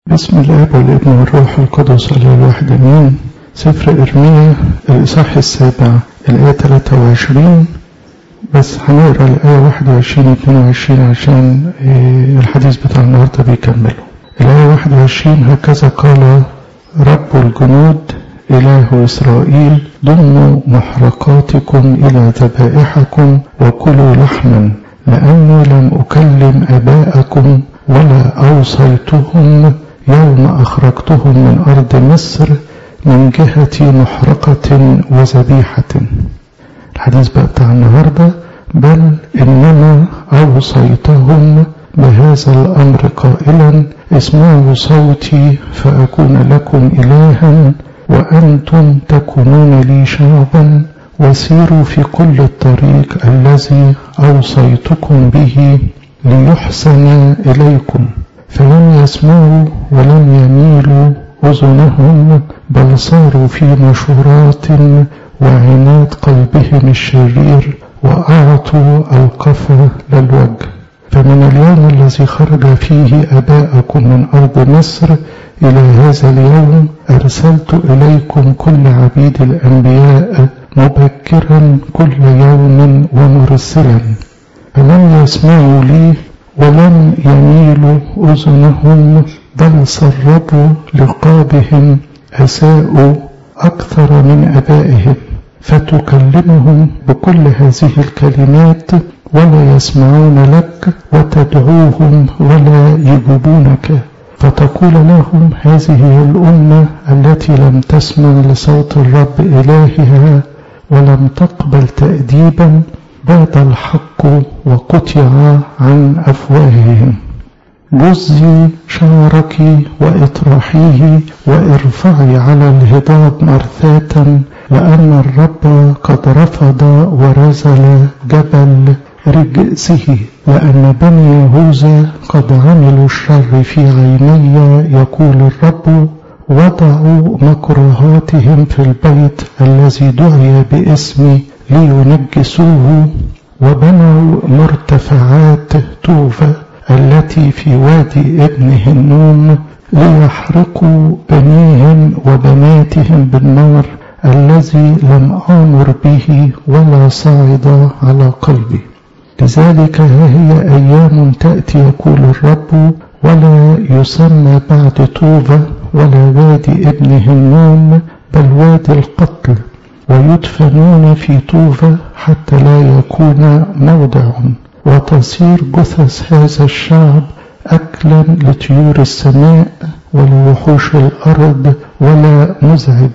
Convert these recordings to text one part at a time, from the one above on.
بسم الاب والابن والروح القدس الاله الواحد امين سفر ارميا الاصحاح السابع الايه 23 بس هنقرا الايه 21 22 عشان الحديث بتاع النهارده بيكمله الايه 21 هكذا قال رب الجنود إله إسرائيل ضموا محرقاتكم إلى ذبائحكم وكلوا لحما لأني لم أكلم آباءكم ولا أوصيتهم يوم أخرجتهم من أرض مصر من جهة محرقة وذبيحة الحديث بقى بتاع النهاردة بل إنما أوصيتهم بهذا الأمر قائلا اسمعوا صوتي فأكون لكم إلها وأنتم تكونون لي شعبا وسيروا في كل الطريق الذي أوصيتكم به ليحسن إليكم فلم يسمعوا ولم يميلوا أذنهم بل صاروا في مشورات وعناد قلبهم الشرير وأعطوا القفا للوجه فمن اليوم الذي خرج فيه أباءكم من أرض مصر إلى هذا اليوم أرسلت إليكم كل عبيد الأنبياء مبكرا كل يوم ومرسلا فلم يسمعوا لي ولم يميلوا أذنهم بل سربوا لقابهم أساءوا أكثر من أبائهم فتكلمهم بكل هذه الكلمات ولا يسمعون لك وتدعوهم ولا يجيبونك فتقول لهم هذه هي الأمة التي لم تسمع لصوت الرب إلهها ولم تقبل تأديبا باد الحق وقطع عن أفواههم جزي شعرك وإطرحيه وارفعي على الهضاب مرثاة لأن الرب قد رفض ورزل جبل رجسه لأن بني يهوذا قد عملوا الشر في عيني يقول الرب وضعوا مكروهاتهم في البيت الذي دعي باسمي لينجسوه وبنوا مرتفعات توفى التي في وادي ابن هنوم ليحرقوا بنيهم وبناتهم بالنار الذي لم آمر به ولا صعد على قلبي لذلك ها هي أيام تأتي يقول الرب ولا يسمى بعد طوبى ولا وادي ابن هنوم بل وادي القتل ويدفنون في طوبى حتى لا يكون موضع وتصير جثث هذا الشعب أكلا لطيور السماء ولوحوش الأرض ولا مزعج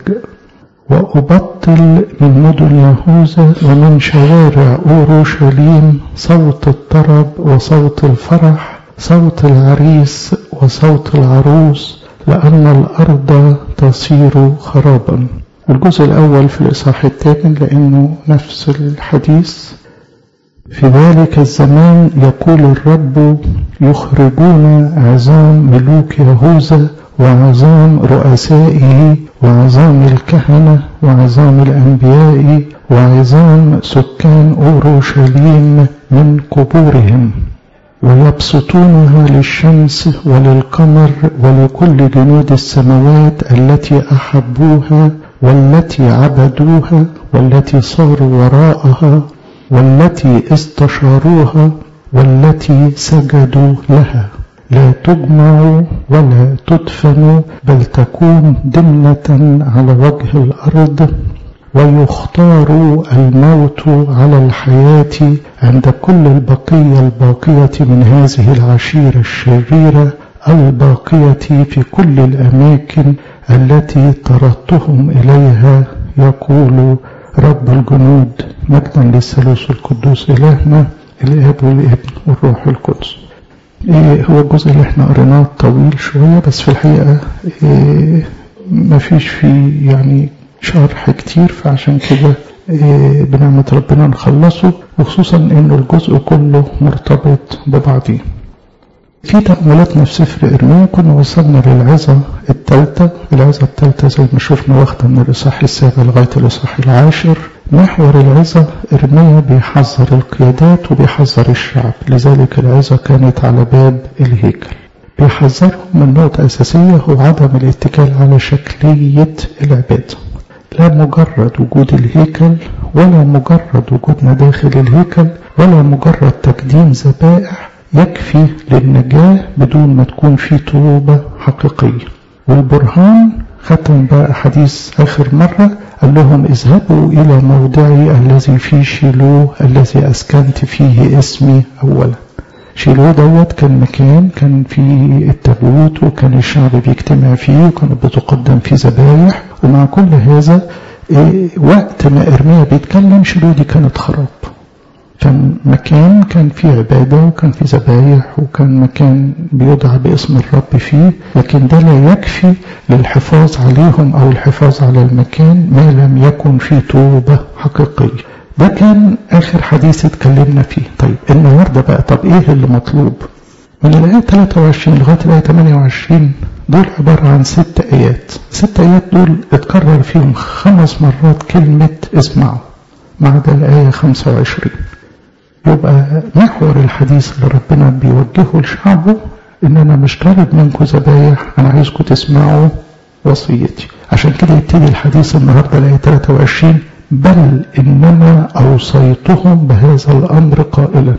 وأبطل من مدن يهوذا ومن شوارع أورشليم صوت الطرب وصوت الفرح صوت العريس وصوت العروس لأن الأرض تصير خرابا الجزء الأول في الإصحاح الثامن لأنه نفس الحديث في ذلك الزمان يقول الرب يخرجون عظام ملوك يهوذا وعظام رؤسائه وعظام الكهنة وعظام الأنبياء وعظام سكان أورشليم من قبورهم ويبسطونها للشمس وللقمر ولكل جنود السماوات التي أحبوها والتي عبدوها والتي صاروا وراءها والتي استشاروها والتي سجدوا لها لا تجمع ولا تدفن بل تكون دمنة على وجه الأرض ويختار الموت على الحياة عند كل البقية الباقية من هذه العشيرة الشريرة الباقية في كل الأماكن التي طردتهم إليها يقول رب الجنود مجدا للثالوث القدوس إلهنا الآب والابن والروح القدس إيه هو الجزء اللي احنا قريناه طويل شوية بس في الحقيقة إيه مفيش فيه يعني شرح كتير فعشان كده إيه بنعمة ربنا نخلصه وخصوصا انه الجزء كله مرتبط ببعضيه في تأملاتنا في سفر إرميا كنا وصلنا للعظة الثالثة العظة الثالثة زي ما شفنا واخدة من الإصحاح السابع لغاية الإصحاح العاشر محور العظة إرميا بيحذر القيادات وبيحذر الشعب لذلك العظة كانت على باب الهيكل بيحذرهم من نقطة أساسية هو عدم الاتكال على شكلية العبادة لا مجرد وجود الهيكل ولا مجرد وجود مداخل الهيكل ولا مجرد تقديم ذبائح يكفي للنجاة بدون ما تكون في توبة حقيقية والبرهان ختم بقى حديث آخر مرة قال لهم اذهبوا إلى موضعي الذي في شيلوه الذي أسكنت فيه اسمي أولا شيلوه دوت كان مكان كان فيه التابوت وكان الشعب بيجتمع فيه وكانت بتقدم فيه ذبايح ومع كل هذا إيه وقت ما إرميا بيتكلم شيلوه دي كانت خراب كان مكان كان فيه عبادة وكان فيه ذبايح وكان مكان بيدعى باسم الرب فيه لكن ده لا يكفي للحفاظ عليهم أو الحفاظ على المكان ما لم يكن فيه توبة حقيقية ده كان آخر حديث اتكلمنا فيه طيب النهاردة بقى طب إيه اللي مطلوب من الآية 23 لغاية الآية 28 دول عبارة عن ست آيات ست آيات دول اتكرر فيهم خمس مرات كلمة اسمعوا ما عدا الآية 25 يبقى محور الحديث اللي ربنا بيوجهه لشعبه ان انا مش طالب منكم ذبايح انا عايزكم تسمعوا وصيتي عشان كده يبتدي الحديث النهارده الايه 23 بل انما اوصيتهم بهذا الامر قائلا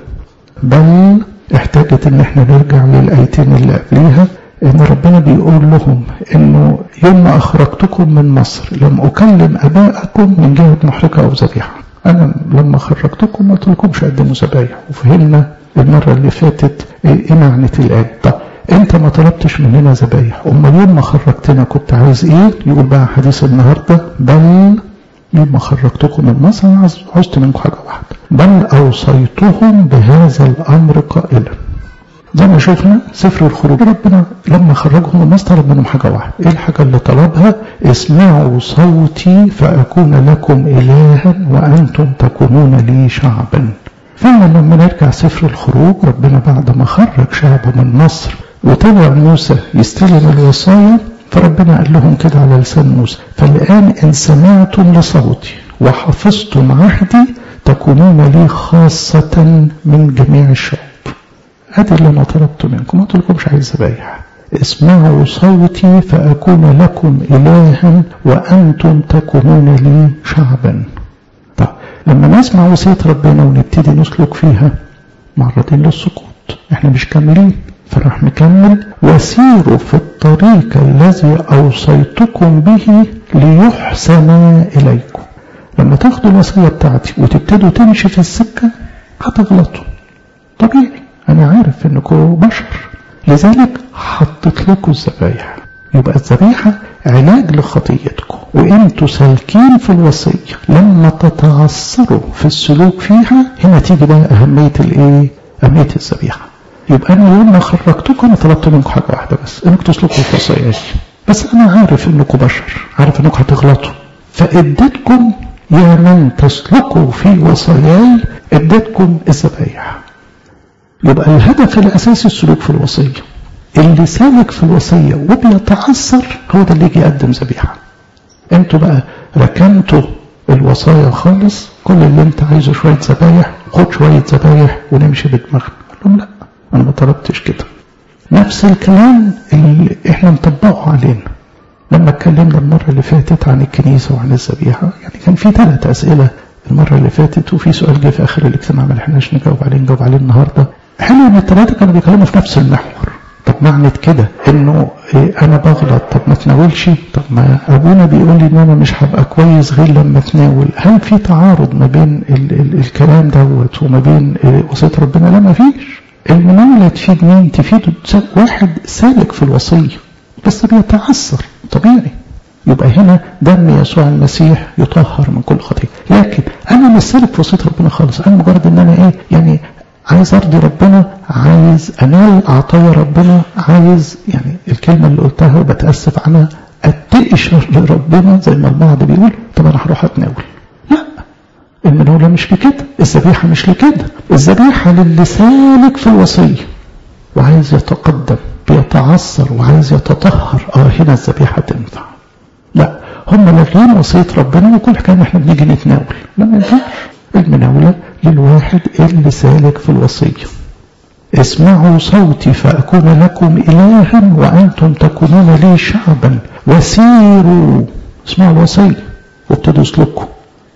بل احتاجت ان احنا نرجع للايتين اللي قبليها ان ربنا بيقول لهم انه يوم ما اخرجتكم من مصر لم اكلم اباءكم من جهه محرقه او ذبيحه انا لما خرجتكم ما قلتلكمش قدموا ذبايح وفهمنا المره اللي فاتت ايه معنى الايه طب انت ما طلبتش مننا ذبايح امال يوم ما خرجتنا كنت عايز ايه يقول بقى حديث النهارده بل يوم ما خرجتكم من مصر انا عوزت منكم حاجه واحده بل اوصيتهم بهذا الامر قائلا زي ما شفنا سفر الخروج ربنا لما خرجهم من مصر طلب منهم حاجه واحده ايه الحاجه اللي طلبها اسمعوا صوتي فاكون لكم الها وانتم تكونون لي شعبا فعلا لما نرجع سفر الخروج ربنا بعد ما خرج شعبه من مصر وطلع موسى يستلم الوصايا فربنا قال لهم كده على لسان موسى فالآن إن سمعتم لصوتي وحفظتم عهدي تكونون لي خاصة من جميع الشعوب هذا اللي أنا طلبت منكم ما قلتلكمش عايز ذبايح اسمعوا صوتي فأكون لكم إلها وأنتم تكونون لي شعبا طب لما نسمع وصية ربنا ونبتدي نسلك فيها معرضين للسقوط احنا مش كاملين فراح نكمل وسيروا في الطريق الذي أوصيتكم به ليحسن إليكم لما تاخدوا الوصية بتاعتي وتبتدوا تمشي في السكة هتغلطوا طبيعي أنا عارف إنكم بشر لذلك حطيت لكم الذبايح يبقى الذبيحة علاج لخطيتكم وانتوا سالكين في الوصية لما تتعثروا في السلوك فيها هنا تيجي بقى أهمية الإيه؟ أهمية الذبيحة يبقى أنا يوم ما خرجتكم أنا طلبت منكم حاجة واحدة بس إنكم تسلكوا في وصاياي بس أنا عارف إنكم بشر عارف إنكم هتغلطوا فإديتكم يا من تسلكوا في وصاياي إديتكم الذبايح يبقى الهدف الأساسي السلوك في الوصية اللي سالك في الوصية وبيتعثر هو ده اللي يجي يقدم ذبيحة انتوا بقى ركنتوا الوصايا خالص كل اللي انت عايزه شوية ذبايح خد شوية ذبايح ونمشي بدماغنا لهم لا انا ما طلبتش كده نفس الكلام اللي احنا نطبقه علينا لما اتكلمنا المرة اللي فاتت عن الكنيسة وعن الذبيحة يعني كان في ثلاث أسئلة المرة اللي فاتت وفي سؤال جه في آخر الاجتماع ما لحقناش نجاوب عليه نجاوب عليه النهاردة حلو ان الثلاثة كانوا بيتكلموا في نفس المحور طب معنى كده انه إيه انا بغلط طب ما تناولش طب ما ابونا بيقول لي ان انا مش هبقى كويس غير لما اتناول هل في تعارض ما بين ال ال الكلام دوت وما بين إيه وصيه ربنا لا ما فيش المناوله تفيد مين تفيد واحد سالك في الوصيه بس بيتعثر طبيعي يبقى هنا دم يسوع المسيح يطهر من كل خطيه لكن انا مش سالك في وصيه ربنا خالص انا مجرد ان انا ايه يعني عايز ارضي ربنا عايز انال عطايا ربنا عايز يعني الكلمه اللي قلتها وبتاسف عنها اتقش لربنا زي ما البعض بيقول طب انا هروح اتناول لا المناوله مش لكده الذبيحه مش لكده الذبيحه للي سالك في الوصيه وعايز يتقدم بيتعثر وعايز يتطهر اه هنا الذبيحه تنفع لا هم لاغين وصيه ربنا وكل حكايه احنا بنيجي نتناول لا ما ينفعش المناوله للواحد اللي سالك في الوصية اسمعوا صوتي فأكون لكم إلها وأنتم تكونون لي شعبا وسيروا اسمعوا الوصية وابتدوا اسلكوا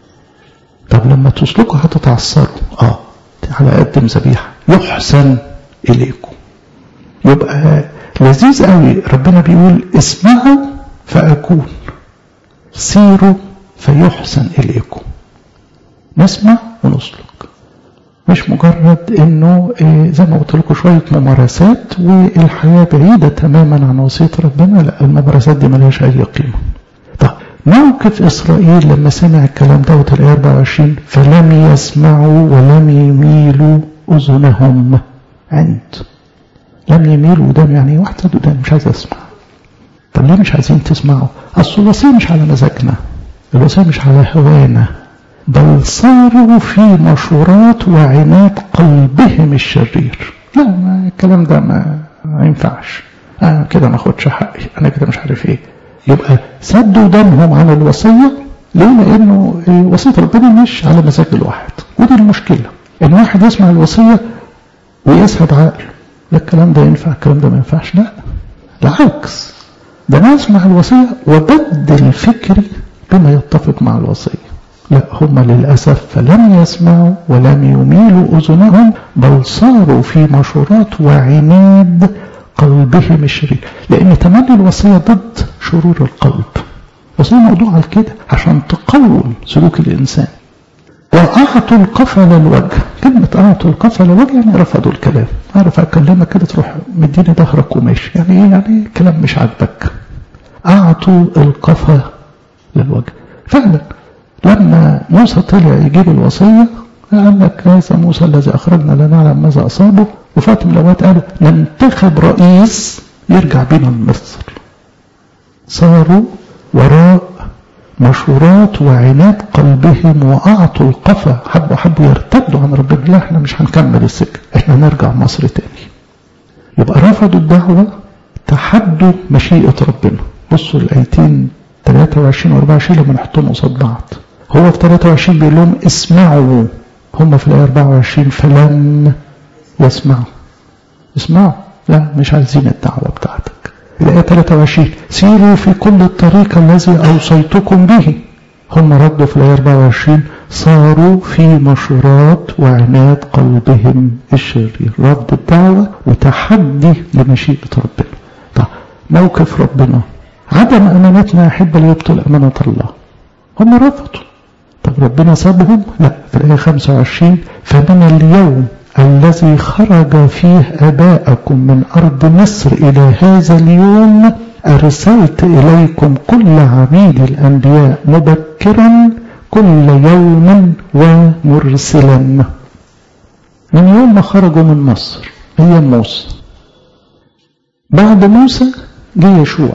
طب لما تسلكوا هتتعصروا اه على قدم ذبيحة يحسن إليكم يبقى لذيذ قوي ربنا بيقول اسمعوا فأكون سيروا فيحسن إليكم نسمع ونسلك مش مجرد انه زي ما قلت لكم شويه ممارسات والحياه بعيده تماما عن وصيه ربنا لا الممارسات دي ملهاش اي قيمه. طب موقف اسرائيل لما سمع الكلام دوت الايه 24 فلم يسمعوا ولم يميلوا اذنهم عند لم يميلوا قدام يعني واحد قدام مش عايز اسمع. طب ليه مش عايزين تسمعوا؟ اصل الوصيه مش على مزاجنا. الوصيه مش على هوانا. بل صاروا في مشورات وعناد قلبهم الشرير لا ما الكلام ده ما, ما ينفعش انا كده ما اخدش حقي انا كده مش عارف ايه يبقى سدوا دمهم عن الوصيه ليه لانه وصيه ربنا مش على مزاج الواحد ودي المشكله ان واحد يسمع الوصيه ويسحب عقله لا الكلام ده ينفع الكلام ده ما ينفعش لا العكس ده انا اسمع الوصيه وبدل فكري بما يتفق مع الوصيه لا هم للأسف فلم يسمعوا ولم يميلوا أذنهم بل صاروا في مشورات وعناد قلبهم الشرير لأن تملي الوصية ضد شرور القلب وصية موضوع على كده عشان تقوم سلوك الإنسان وأعطوا القفا للوجه كلمة أعطوا القفا للوجه يعني رفضوا الكلام أعرف أكلمك كده تروح مديني ظهرك وماشي يعني إيه يعني كلام مش عاجبك أعطوا القفا للوجه فعلا لما موسى طلع يجيب الوصية قال لك هذا موسى الذي أخرجنا لا نعلم ماذا أصابه وفات من الأوقات قالوا ننتخب رئيس يرجع بنا لمصر صاروا وراء مشورات وعناد قلبهم وأعطوا القفا حبوا حبوا يرتدوا عن ربنا لا احنا مش هنكمل السكة احنا نرجع مصر تاني يبقى رفضوا الدعوة تحدوا مشيئة ربنا بصوا الآيتين 23 و 24 لما نحطهم قصاد بعض هو في 23 بيقول لهم اسمعوا هم في الآية 24 فلن يسمعوا اسمعوا لا مش عايزين الدعوة بتاعتك الآية 23 سيروا في كل الطريق الذي أوصيتكم به هم ردوا في الآية 24 صاروا في مشورات وعناد قلبهم الشرير رد الدعوة وتحدي لمشيئة ربنا طيب موقف ربنا عدم أمانتنا يا أحبة ليبطل أمانة الله هم رفضوا طب ربنا سابهم لا في الآية 25 فمن اليوم الذي خرج فيه أباءكم من أرض مصر إلى هذا اليوم أرسلت إليكم كل عبيد الأنبياء مبكرا كل يوم ومرسلا من يوم ما خرجوا من مصر هي موسى بعد موسى جه يشوع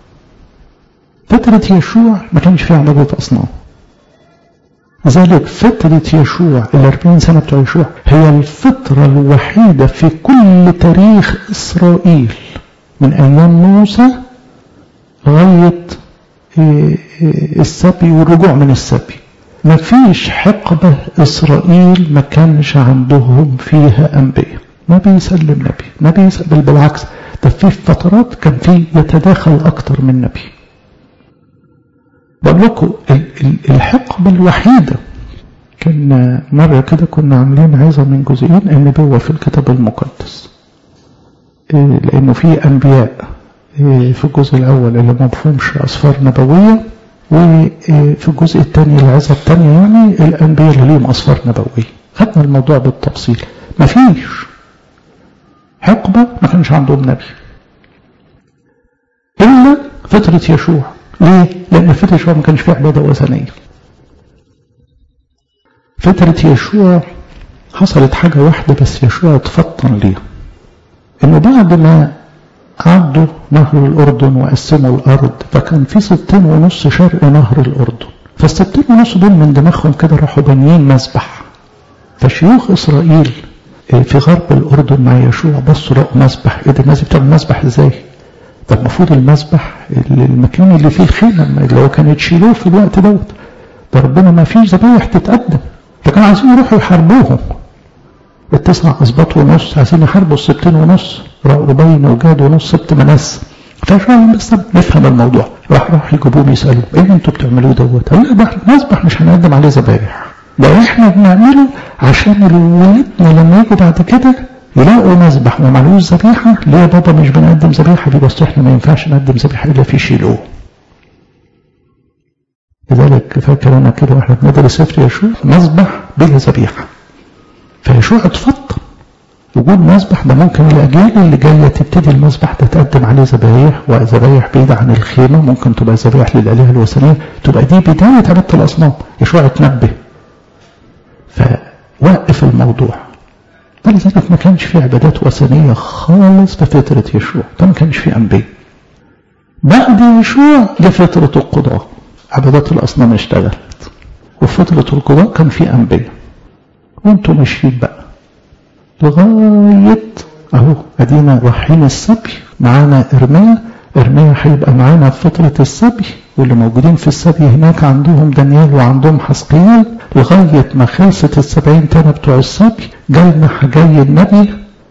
فترة يشوع ما كانش فيها عبادة أصنام لذلك فترة يشوع الأربعين سنة بتوع يشوع هي الفترة الوحيدة في كل تاريخ إسرائيل من أيام موسى لغاية السبي والرجوع من السبي ما فيش حقبة إسرائيل ما كانش عندهم فيها أنبياء ما بيسلم نبي ما بيسلم بالعكس ده في فترات كان في يتداخل أكتر من نبي بقول لكم الحقبة الوحيدة كان مرة كده كنا عاملين عظة من جزئين النبوة في الكتاب المقدس لأنه في أنبياء في الجزء الأول اللي ما بفهمش أسفار نبوية وفي الجزء الثاني العظة الثانية يعني الأنبياء اللي ليهم أسفار نبوية خدنا الموضوع بالتفصيل ما فيش حقبة ما كانش عندهم نبي إلا فترة يشوع ليه؟ لأن فترة يشوع ما كانش فيه عبادة وثنية فترة يشوع حصلت حاجة واحدة بس يشوع اتفطن ليها إنه بعد ما عدوا نهر الأردن وقسموا الأرض فكان في ستين ونص شرق نهر الأردن فالستين ونص دول من دماغهم كده راحوا بانيين مسبح فشيوخ إسرائيل في غرب الأردن مع يشوع بصوا لقوا مسبح إيه ده الناس بتعمل مسبح إزاي؟ ده المفروض المسبح المكان اللي فيه الخيمة اللي هو كانوا يشيلوه في الوقت دوت ده ربنا ما فيش ذبايح تتقدم ده كانوا عايزين يروحوا يحاربوهم التسع أسباط ونص عايزين يحاربوا السبتين ونص رأوبين وجاد ونص سبت مناس فشو بس نفهم الموضوع راح راح يجيبوه يسألوا ايه اللي انتوا بتعملوه دوت؟ قال لا ده مسبح مش هنقدم عليه ذبايح ده احنا بنعمله عشان ولادنا لما يجوا بعد كده يلاقوا مسبح وما معلوش ذبيحه ليه يا بابا مش بنقدم ذبيحه دي بس احنا ما ينفعش نقدم ذبيحه الا في شيلوه لذلك فاكر انا كده واحنا بندرس سفر يشوع مسبح بلا ذبيحه فيشوع اتفضل وجود مسبح ده ممكن الاجيال اللي جايه تبتدي المسبح ده تقدم عليه ذبايح وذبايح بعيده عن الخيمه ممكن تبقى ذبايح للالهه الوثنيه تبقى دي بدايه عباده الاصنام يشوع اتنبه فوقف الموضوع فلذلك ما كانش في عبادات وثنيه خالص في فتره يشوع ده ما كانش في انبياء بعد يشوع جه فتره القضاه عبادات الاصنام اشتغلت وفي فتره القضاه كان في انبياء وانتم ماشيين بقى لغاية اهو ادينا رايحين السبي معانا ارميا ارميا هيبقى معانا في فترة السبي واللي موجودين في السبي هناك عندهم دانيال وعندهم حسقيال لغاية ما خلصت السبعين تاني بتوع السبي جالنا حجاي النبي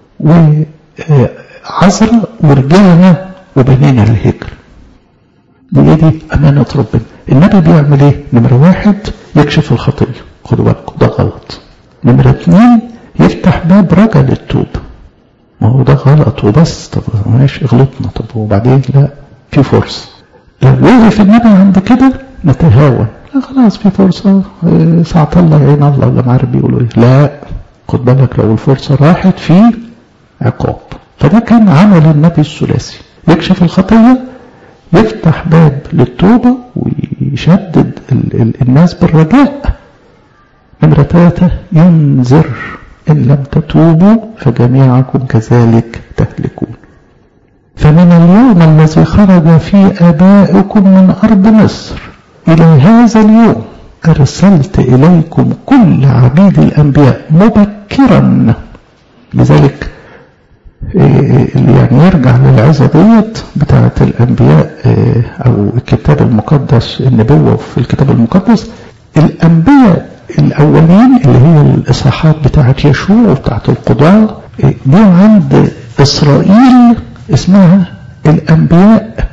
وعزرا ورجعنا وبنينا الهجر دي دي أمانة ربنا النبي بيعمل ايه؟ نمرة واحد يكشف الخطية خدوا بالكم ده غلط نمرة اتنين يفتح باب رجع للتوب ما هو ده غلط وبس طب ماشي غلطنا طب وبعدين لا في فرصة لو وقف النبي عند كده نتهاون لا خلاص في فرصة ساعة الله يعين الله ولا ما عارف بيقولوا ايه لا خد بالك لو الفرصة راحت في عقاب فده كان عمل النبي الثلاثي يكشف الخطية يفتح باب للتوبة ويشدد ال ال الناس بالرجاء نمرة ثلاثة ينذر إن لم تتوبوا فجميعكم كذلك تهلكون فمن اليوم الذي خرج فيه آباؤكم من أرض مصر إلى هذا اليوم أرسلت إليكم كل عبيد الأنبياء مبكرا لذلك اللي يعني يرجع للعزة ديت بتاعة الأنبياء أو الكتاب المقدس النبوة في الكتاب المقدس الأنبياء الأولين اللي هي الإصحاحات بتاعة يشوع وبتاعة القضاة دي عند إسرائيل اسمها الأنبياء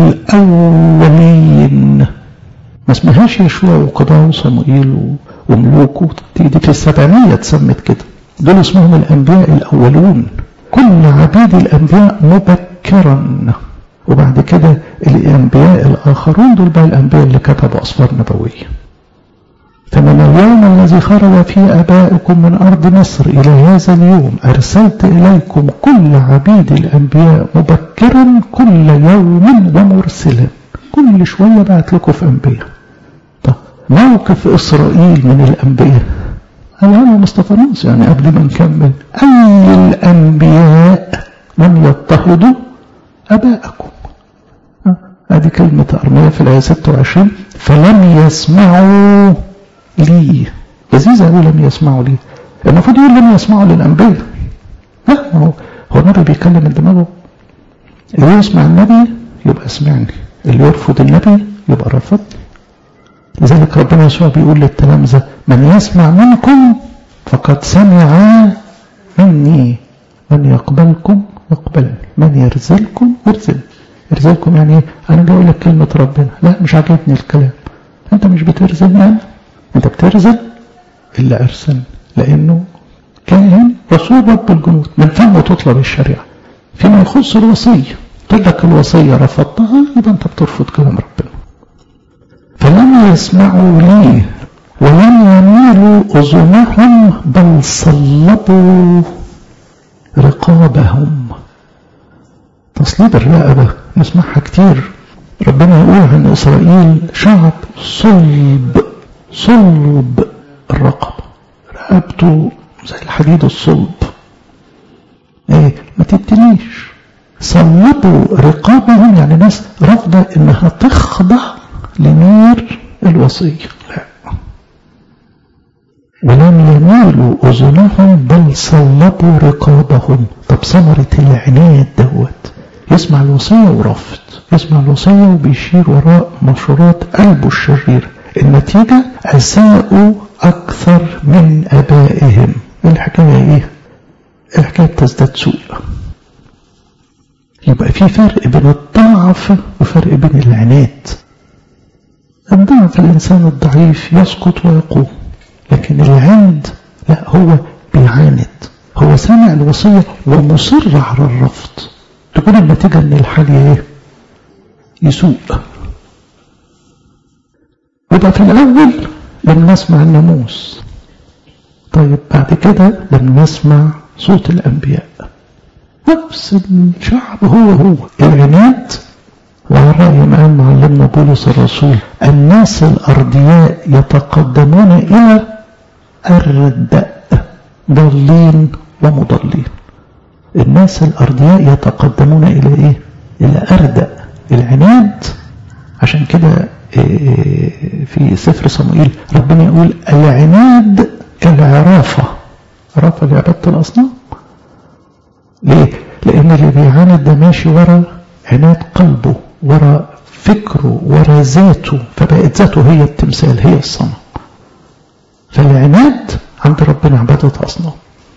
الأولين ما اسمهاش يشوع وقضاة وصموئيل وملوك دي في السبعينية اتسمت كده دول اسمهم الأنبياء الأولون كل عبيد الأنبياء مبكرا وبعد كده الأنبياء الآخرون دول بقى الأنبياء اللي كتبوا أسفار نبوية فمن اليوم الذي خرج فيه أباؤكم من أرض مصر إلى هذا اليوم أرسلت إليكم كل عبيد الأنبياء مبكرا كل يوم ومرسلا كل شوية بعت لكم في أنبياء طب موقف إسرائيل من الأنبياء قال أنا مستفانوس يعني قبل ما نكمل أي الأنبياء لم يضطهدوا أباءكم هذه كلمة أرمية في الآية 26 فلم يسمعوا لي لذيذ قوي لم يسمعوا لي المفروض يقول لم يسمعوا للأنبياء لا هو هو النبي بيكلم من دماغه اللي يسمع النبي يبقى سمعني اللي يرفض النبي يبقى رفض لذلك ربنا يسوع بيقول للتلامذة من يسمع منكم فقد سمع مني من يقبلكم يقبلني من يرزلكم يرزلني يرزلكم يعني ايه انا جاي لك كلمة ربنا لا مش عاجبني الكلام انت مش بترزلني انا انت بترزل اللي ارسلني لانه كاهن رسول رب الجنود من فمه تطلب الشريعة فيما يخص الوصية قلت لك الوصية رفضتها يبقى انت بترفض كلام ربنا فلم يسمعوا لي ولم يميلوا أذنهم بل صلبوا رقابهم تصليب الرقبة نسمعها كتير ربنا يقول عن إسرائيل شعب صلب صلب الرقبة رقبته زي الحديد الصلب ايه ما تبتنيش صلبوا رقابهم يعني ناس رافضة انها تخضع لنور الوصية لا ولم يميلوا أذنهم بل صلبوا رقابهم طب ثمرة العناد دوت يسمع الوصية ورفض يسمع الوصية وبيشير وراء مشورات قلبه الشرير النتيجة أساءوا أكثر من أبائهم الحكاية إيه الحكاية تزداد سوء يبقى في فرق بين الضعف وفرق بين العناد الضعف الإنسان الضعيف يسقط ويقوم لكن العند لا هو بيعاند هو سامع الوصية ومصر على الرفض تكون النتيجة ان الحال ايه يسوء وده في الأول لم نسمع الناموس طيب بعد كده لم نسمع صوت الأنبياء نفس الشعب هو هو العناد وعلى رأي ما قال معلمنا بولس الرسول الناس الأرضياء يتقدمون إلى الرداء ضالين ومضلين الناس الأرضياء يتقدمون إلى إيه؟ إلى أردأ العناد عشان كده في سفر صموئيل ربنا يقول العناد كالعرافة عرافة لعبادة الأصنام ليه؟ لأن اللي بيعاند ده ماشي ورا عناد قلبه ورا فكره ورا ذاته فبقت ذاته هي التمثال هي الصنم فالعناد عند ربنا عبادة أصنام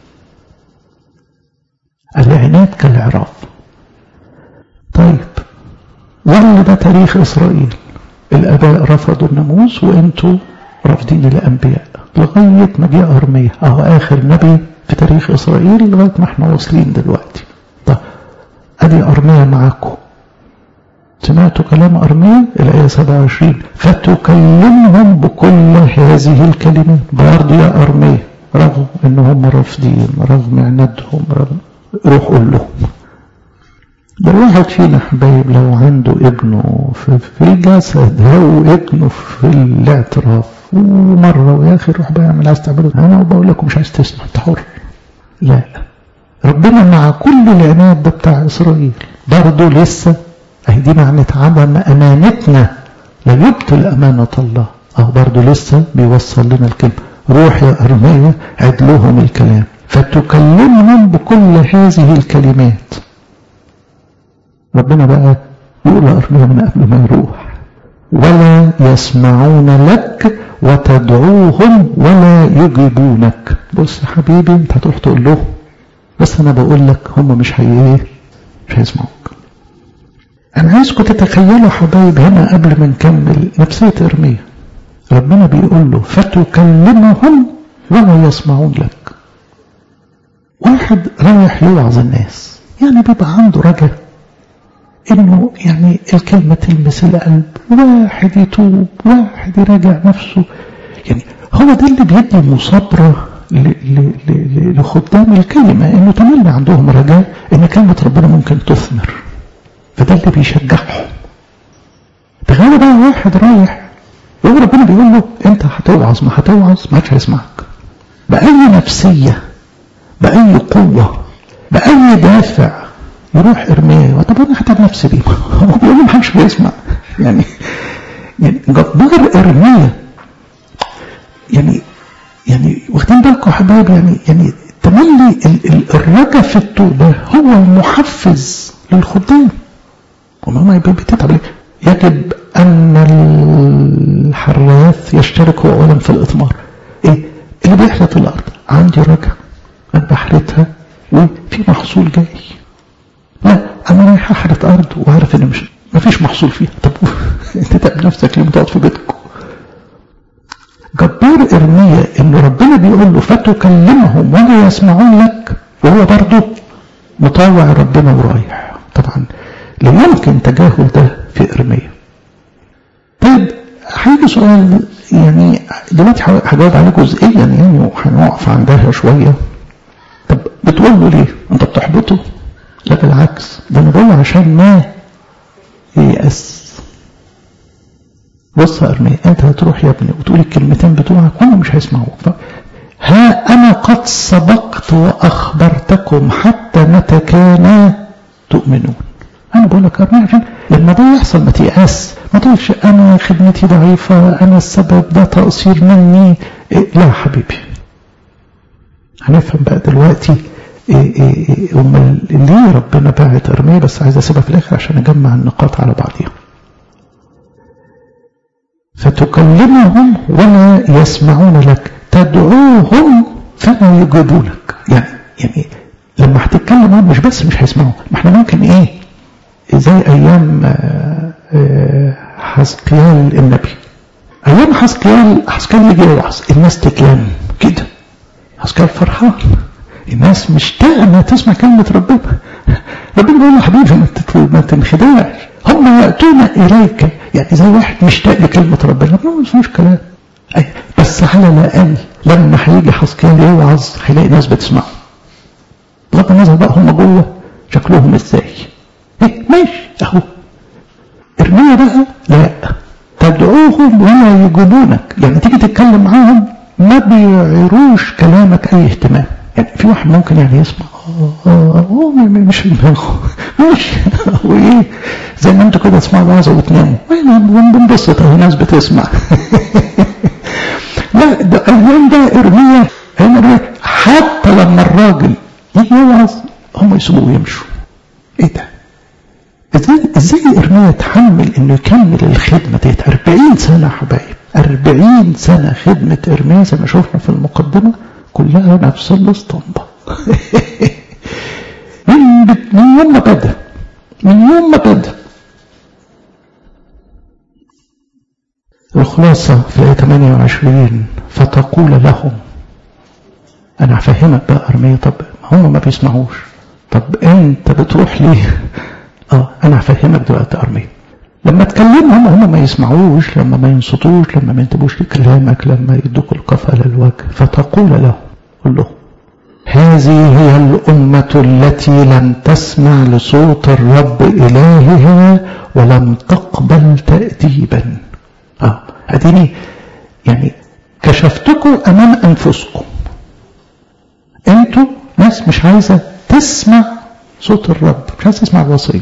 العناد كالعراف طيب واللي ده تاريخ إسرائيل الآباء رفضوا الناموس وانتوا رافضين الأنبياء لغاية ما جاء أرمية أهو آخر نبي في تاريخ إسرائيل لغاية ما احنا واصلين دلوقتي طب أدي أرمية معاكم سمعتوا كلام أرمية الآية 27 فتكلمهم بكل هذه الكلمات برضه يا أرمية رغم ان هم رافضين رغم عنادهم رغم روح قول لهم ده الواحد فينا حبايب لو عنده ابنه في, في الجسد او ابنه في الاعتراف ومرة ويا اخي روح بقى اعمل عايز تعمله انا بقول لكم مش عايز تسمع انت حر لا ربنا مع كل العناد ده بتاع اسرائيل برضه لسه اهي دي معنى عدم امانتنا لا يبطل امانة الله اهو برضه لسه بيوصل لنا الكلمة روح يا ارمية عد لهم الكلام فتكلمهم بكل هذه الكلمات ربنا بقى يقول لأرميا من قبل ما يروح ولا يسمعون لك وتدعوهم ولا يجيبونك بص يا حبيبي انت هتروح تقول لهم بس انا بقول لك هم مش هي مش هيسمعوك انا عايزكم تتخيلوا حبايب هنا قبل ما نكمل نفسية ارميا ربنا بيقول له فتكلمهم ولا يسمعون لك واحد رايح يوعظ الناس يعني بيبقى عنده رجاء انه يعني الكلمة تلمس القلب واحد يتوب واحد يراجع نفسه يعني هو ده اللي بيدي مصابرة لخدام الكلمة انه تملي عندهم رجاء ان كلمة ربنا ممكن تثمر فده اللي بيشجعهم تخيل بقى واحد رايح وهو ربنا بيقول له انت هتوعظ ما هتوعظ ما حدش هيسمعك بأي نفسية بأي قوة بأي دافع يروح ارميه طب انا هتعب نفسي بيه هو بيقول لي محدش بيسمع يعني يعني جبار ارميه يعني يعني واخدين بالكم يا حبايب يعني يعني تملي الرجا في التوبه هو المحفز للخدام وما بتتعب ليه؟ يجب ان الحراث يشترك هو اولا في الاثمار ايه اللي بيحرث الارض عندي رجا انا بحرثها وفي محصول جاي لا انا رايح احرث ارض وعارف ان مش ما فيش محصول فيها طب انت تعب نفسك ليه بتقعد في بيتكم جبار ارميا ان ربنا بيقول له فتكلمهم ولا يسمعون لك وهو برضه مطاوع ربنا ورايح طبعا لا يمكن تجاهل ده في ارميا طيب هيجي سؤال يعني دلوقتي هجاوب عليه جزئيا يعني وهنقف عندها شويه طب بتقول له ليه؟ انت بتحبطه؟ لا بالعكس ده انا بقول عشان ما ييأس بص يا ارميا انت هتروح يا ابني وتقول الكلمتين بتوعك هم مش هيسمعوك ها انا قد سبقت واخبرتكم حتى متى كان تؤمنون انا بقول لك ارميا عشان لما ده يحصل ما تيأس ما تقولش انا خدمتي ضعيفه انا السبب ده تقصير مني إيه لا يا حبيبي هنفهم بقى دلوقتي إيه إيه إيه امال ليه ربنا باعت ارميا بس عايز اسيبها في الاخر عشان اجمع النقاط على بعضيها فتكلمهم ولا يسمعون لك تدعوهم فلا يجيبونك يعني يعني لما هتتكلم مش بس مش هيسمعوا ما احنا ممكن ايه زي ايام حزقيال النبي ايام حزقيال حزقيال يجي يوعظ الناس تتلم كده حزقيال فرحان الناس مشتاقه انها تسمع كلمه ربنا ربنا بيقول له حبيبي ما تنخدعش هم ياتون اليك يعني زي واحد مشتاق لكلمه ربنا ربنا ما اسموش كلام أي بس على الاقل لما هيجي حزقيال يوعظ هيلاقي ناس بتسمعه بغض النظر بقى هم جوه شكلهم ازاي ايه ماشي اهو ارميا بقى لا تدعوهم ولا يجيبونك يعني تيجي تتكلم معاهم ما بيعيروش كلامك اي اهتمام يعني في واحد ممكن يعني يسمع اه اه مش في دماغه ماشي وايه زي ما انتوا كده تسمعوا وعظه وتناموا بنبسط اهو ناس بتسمع لا ده ايام ده ارميا حتى لما الراجل يجي يوعظ هم يسيبوه ويمشوا ايه ده ازاي ازاي ارميا يتحمل انه يكمل الخدمه ديت 40 سنه يا حبايب 40 سنه خدمه ارميا زي ما شفنا في المقدمه كلها نفس الاسطمبه من من يوم ما بدا من يوم ما بدا الخلاصة في آية 28 فتقول لهم أنا هفهمك بقى أرمية طب هم ما بيسمعوش طب أنت بتروح ليه؟ اه انا هفهمك دلوقتي ارميه لما تكلمهم هم ما يسمعوش لما ما ينصتوش لما ما ينتبهوش لكلامك لما يدوك القف على الوجه فتقول له قل له هذه هي الأمة التي لم تسمع لصوت الرب إلهها ولم تقبل تأديبا اه اديني يعني كشفتكم أمام أنفسكم انتوا ناس مش عايزة تسمع صوت الرب مش عايز تسمع الوصية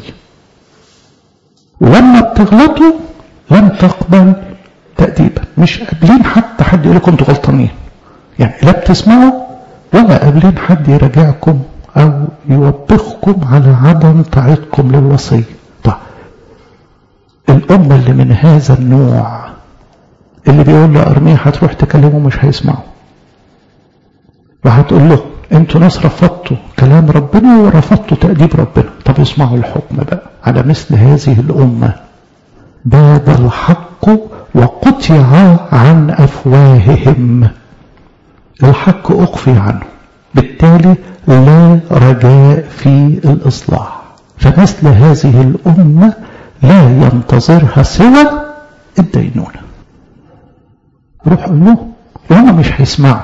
ولما بتغلطوا لم تقبل تأديبا مش قابلين حتى حد يقول لكم انتوا غلطانين يعني لا بتسمعوا ولا قابلين حد يراجعكم او يوبخكم على عدم طاعتكم للوصية طيب الأمة اللي من هذا النوع اللي بيقول له أرمية هتروح تكلمه مش هيسمعوا وهتقول له انتوا ناس رفضتوا كلام ربنا ورفضتوا تأديب ربنا طب اسمعوا الحكم بقى على مثل هذه الأمة باد الحق وقطع عن أفواههم الحق أخفي عنه بالتالي لا رجاء في الإصلاح فمثل هذه الأمة لا ينتظرها سوى الدينونة روح قول له وهم مش هيسمعوا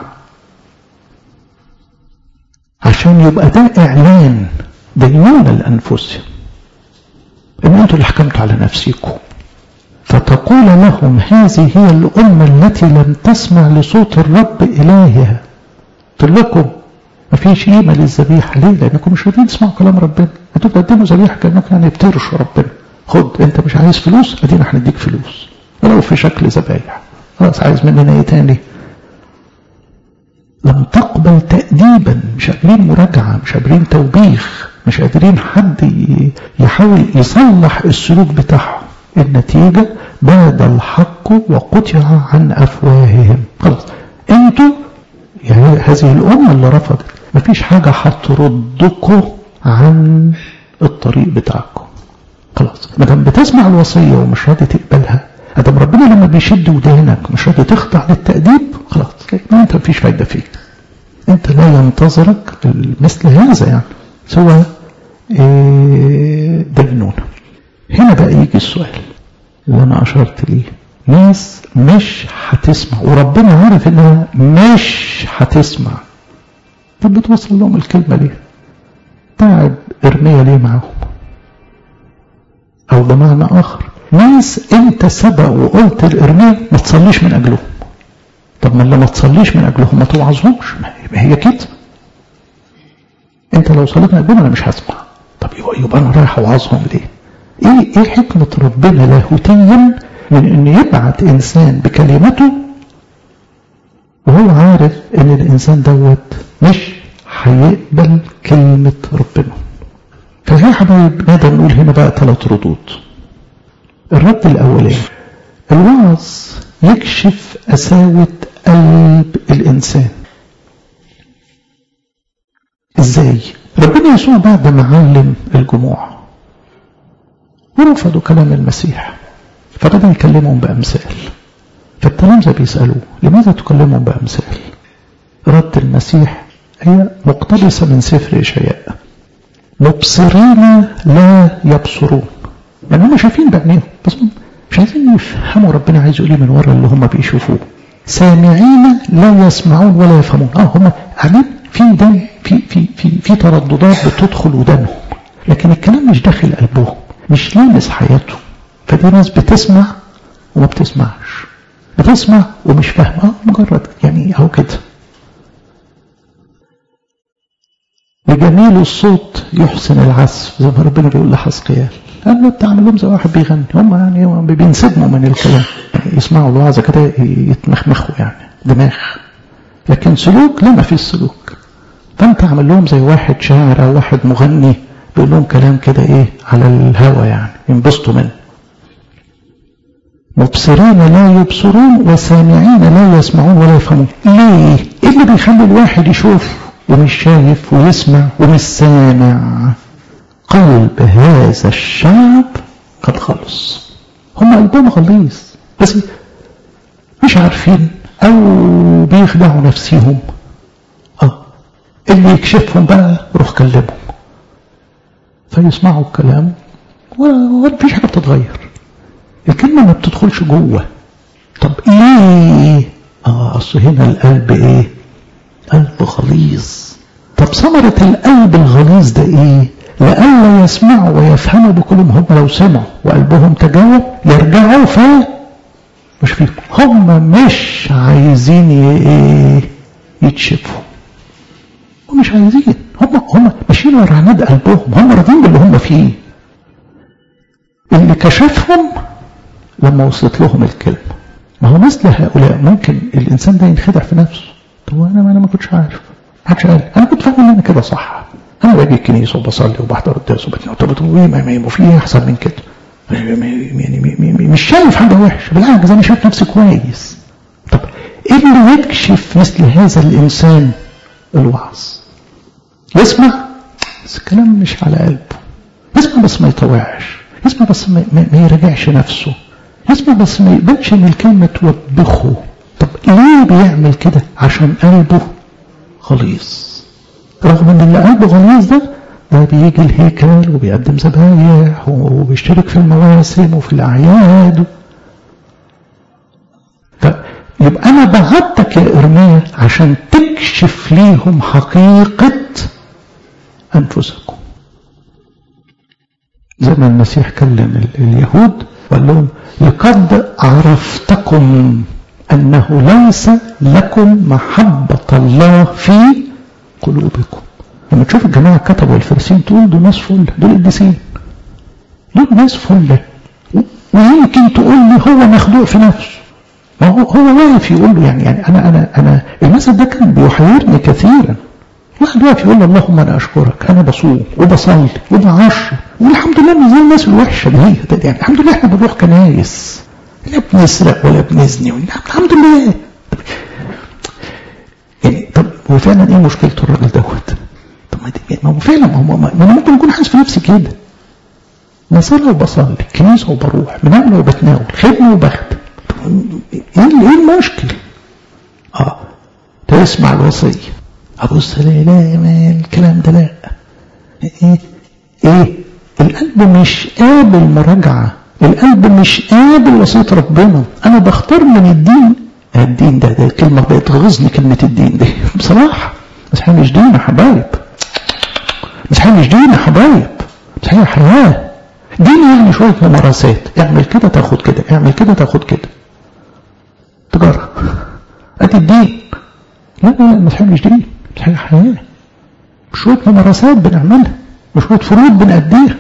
عشان يبقى ده إعلان دينونة لأنفسهم إن أنتوا اللي حكمتوا على نفسكم فتقول لهم هذه هي الأمة التي لم تسمع لصوت الرب إلهها قلت لكم ما فيش قيمة للذبيحة ليه؟ لأنكم مش راضيين تسمعوا كلام ربنا أنتوا بتقدموا ذبيحة كأنكم يعني بترشوا ربنا خد أنت مش عايز فلوس أدينا هنديك فلوس ولو في شكل ذبايح خلاص عايز مننا إيه تاني؟ لم تقبل تأديبا مش قادرين مراجعة مش قادرين توبيخ مش قادرين حد يحاول يصلح السلوك بتاعهم النتيجة باد الحق وقطع عن أفواههم خلاص انتوا يعني هذه الأمة اللي رفضت مفيش حاجة هتردكم عن الطريق بتاعكم خلاص ما دام بتسمع الوصية ومش راضي تقبلها ادم ربنا لما بيشد ودانك مش راضي تخضع للتأديب خلاص ما انت مفيش فايدة فيك انت لا ينتظرك مثل هذا يعني سوى دينونة هنا بقى يجي السؤال اللي انا اشرت ليه ناس مش هتسمع وربنا عارف انها مش هتسمع طب بتوصل لهم الكلمة ليه تعب ارمية ليه معاهم او بمعنى اخر ناس انت سبق وقلت الارمية ما تصليش من اجلهم طب ما اللي ما تصليش من اجلهم ما توعظهمش ما هي كده انت لو صليت من اجلهم انا مش هسمع طب يبقى انا رايح اوعظهم ليه ايه ايه حكمة ربنا لاهوتيا من ان يبعت انسان بكلمته وهو عارف ان الانسان دوت مش هيقبل كلمة ربنا فيا حبايب نقدر نقول هنا بقى ثلاث ردود الرد الاولاني الوعظ يكشف قساوة قلب الانسان ازاي ربنا يسوع بعد ما علم الجموع ورفضوا كلام المسيح فبدأ يكلمهم بأمثال فالتلامذة بيسألوه لماذا تكلمهم بأمثال رد المسيح هي مقتبسة من سفر إشعياء مبصرين لا يبصرون يعني هم شايفين بعينيهم بس مش عايزين يفهموا ربنا عايز يقول من ورا اللي هم بيشوفوه سامعين لا يسمعون ولا يفهمون اه هم قاعدين في دم في في في في ترددات بتدخل ودانهم لكن الكلام مش داخل قلبهم مش لامس حياتهم فدي ناس بتسمع وما بتسمعش بتسمع ومش فاهمه اه مجرد يعني اهو كده بجميل الصوت يحسن العزف زي ما ربنا بيقول لحزقيال قال له تعمل لهم زي واحد بيغني هم يعني بينسجموا من الكلام يعني يسمعوا الوعظه كده يتمخمخوا يعني دماغ لكن سلوك لا ما فيش سلوك فانت عامل لهم زي واحد شاعر او واحد مغني بيقول لهم كلام كده ايه على الهوى يعني ينبسطوا منه مبصرين لا يبصرون وسامعين لا يسمعون ولا يفهمون ليه ايه اللي بيخلي الواحد يشوف ومش شايف ويسمع ومش سامع قلب هذا الشعب قد خلص هم قلبهم غليظ بس مش عارفين او بيخدعوا نفسهم اه اللي يكشفهم بقى روح كلمهم فيسمعوا الكلام ومفيش حاجه بتتغير الكلمه ما بتدخلش جوه طب ليه اه اصل هنا القلب ايه قلب غليظ طب ثمرة القلب الغليظ ده ايه لئلا يسمعوا ويفهموا بكلهم هم لو سمعوا وقلبهم تجاوب يرجعوا ف مش فيهم هم مش عايزين ايه يتشفوا هم مش عايزين هم هم ماشيين ورا عناد قلبهم هم راضيين باللي هم فيه اللي كشفهم لما وصلت لهم الكلمه ما هو مثل هؤلاء ممكن الانسان ده ينخدع في نفسه طب انا ما انا ما كنتش عارف ما حدش قال انا كنت فاهم ان انا كده صح انا باجي الكنيسه وبصلي وبحضر قداس وبتنام طب ايه ما في ايه احسن من كده يعني مش شايف حاجه وحشه بالعكس انا شايف نفسي كويس طب ايه اللي يكشف مثل هذا الانسان الوعظ يسمع بس الكلام مش على قلبه يسمع بس ما يطوعش يسمع بس ما, ما, ما يراجعش نفسه يسمع بس ما يقبلش ان الكلمه توبخه طب ليه بيعمل كده عشان قلبه غليظ رغم ان اللي قلبه غليظ ده ده بيجي الهيكل وبيقدم ذبايح وبيشترك في المواسم وفي الاعياد يبقى انا بعتك يا ارميا عشان تكشف ليهم حقيقه انفسكم زي ما المسيح كلم اليهود وقال لهم لقد عرفتكم أنه ليس لكم محبة الله في قلوبكم لما تشوف الجماعة كتبوا والفرسين تقول دول ناس فل دول قديسين دول ناس فل ويمكن تقول لي هو مخدوع في نفسه ما هو هو واقف يقول له يعني يعني انا انا انا المثل ده كان بيحيرني كثيرا واحد واقف يقول له اللهم انا اشكرك انا بصوم وبصلي وبعشر والحمد لله مش زي الناس الوحشه اللي هي يعني الحمد لله احنا بنروح كنايس لا بنسرق ولا بنزني الحمد لله يعني طب هو فعلا ايه مشكله الراجل دوت؟ طب ما هو فعلا ما هو ما انا ممكن اكون حاسس في نفسي كده بصلي وبصلي كنيسه وبروح بنعمل وبتناول خدمه وبخدم ايه ايه المشكله؟ اه تسمع الوصيه ابص لا لا ما الكلام ده لا ايه ايه القلب مش قابل مراجعه القلب مش قابل وصيه ربنا انا بختار من الدين الدين ده ده كلمه بتغيظني كلمه الدين دي بصراحه بس احنا مش دين يا حبايب بس احنا مش دين يا حبايب بس هي حياه دين يعني شويه ممارسات اعمل كده تاخد كده اعمل كده تاخد كده تجاره ادي الدين لا لا لا مش مش دين مش هي حياه شويه ممارسات بنعملها وشويه فروض بنأديها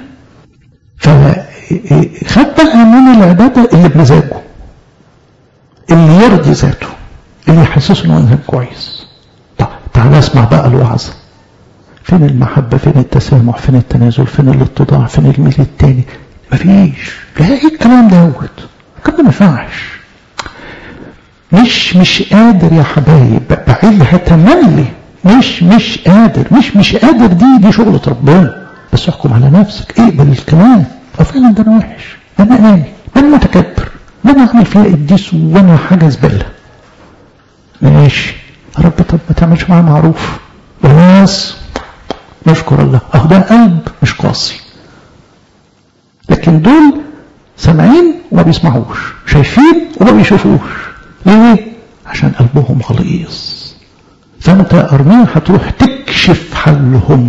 فخد بقى من العباده اللي بمزاجه اللي يرضي ذاته اللي يحسسه انه انسان كويس طب تعال اسمع بقى الوعظه فين المحبة فين التسامح فين التنازل فين الاتضاع فين الميل التاني مفيش لا ايه الكلام دوت الكلام ما ينفعش مش مش قادر يا حبايب بعيدها تملي مش مش قادر مش مش قادر دي دي شغلة ربنا بس احكم على نفسك اقبل الكلام فعلا ده انا وحش انا اناني انا متكبر ده انا اعمل فيها قديس وانا حاجه زباله ماشي يا رب طب ما تعملش معاه معروف بس نشكر الله اهو ده قلب مش قاسي لكن دول سامعين وما بيسمعوش شايفين وما بيشوفوش ليه عشان قلبهم غليظ فانت ارميا هتروح تكشف حلهم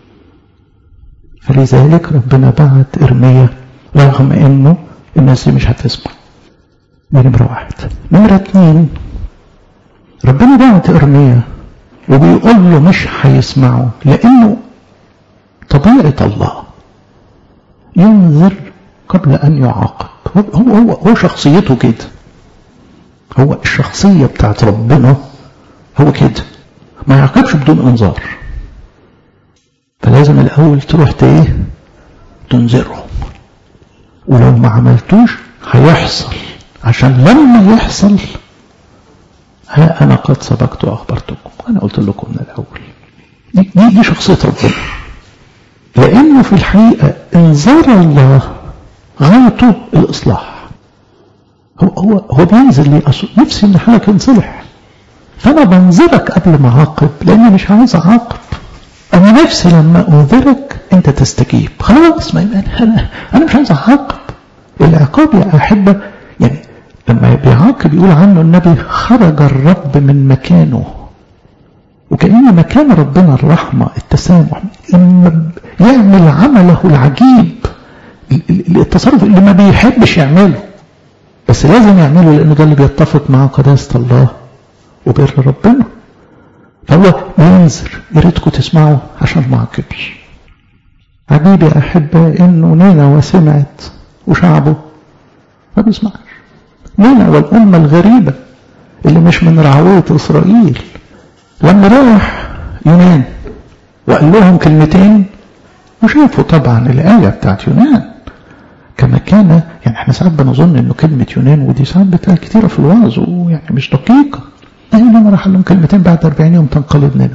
فلذلك ربنا بعت ارميا رغم انه الناس دي مش هتسمع دي نمرة واحد نمرة اتنين ربنا بعت ارميا وبيقول له مش هيسمعوا لانه طبيعة الله ينذر قبل ان يعاقب هو هو هو شخصيته كده هو الشخصية بتاعت ربنا هو كده ما يعاقبش بدون انذار فلازم الاول تروح ايه تنذرهم ولو ما عملتوش هيحصل عشان لما يحصل ها انا قد سبقت واخبرتكم انا قلت لكم من الاول دي, دي, دي شخصيه ربنا لانه في الحقيقه انذار الله غايته الاصلاح هو هو هو بينزل لي نفسي ان حالك ينصلح فانا بنذرك قبل ما اعاقب لاني مش عايز اعاقب انا نفسي لما انذرك انت تستجيب خلاص ما انا انا مش عايز اعاقب العقاب يا احبه يعني لما بيعاقب يقول عنه النبي خرج الرب من مكانه وكأن مكان ربنا الرحمة التسامح لما يعمل عمله العجيب التصرف اللي ما بيحبش يعمله بس لازم يعمله لأنه ده اللي بيتفق مع قداسة الله وبر ربنا فهو بينذر يا ريتكم تسمعوا عشان ما عاقبش عجيب يا أحبة إنه نينوى سمعت وشعبه ما بيسمعش نينوى الأمة الغريبة اللي مش من رعوية إسرائيل لما راح يونان وقال لهم كلمتين وشافوا طبعا الآية بتاعت يونان كما كان يعني احنا ساعات بنظن انه كلمة يونان ودي ساعات بتقال كتيرة في الوعظ ويعني مش دقيقة انما راح لهم كلمتين بعد 40 يوم تنقلب منه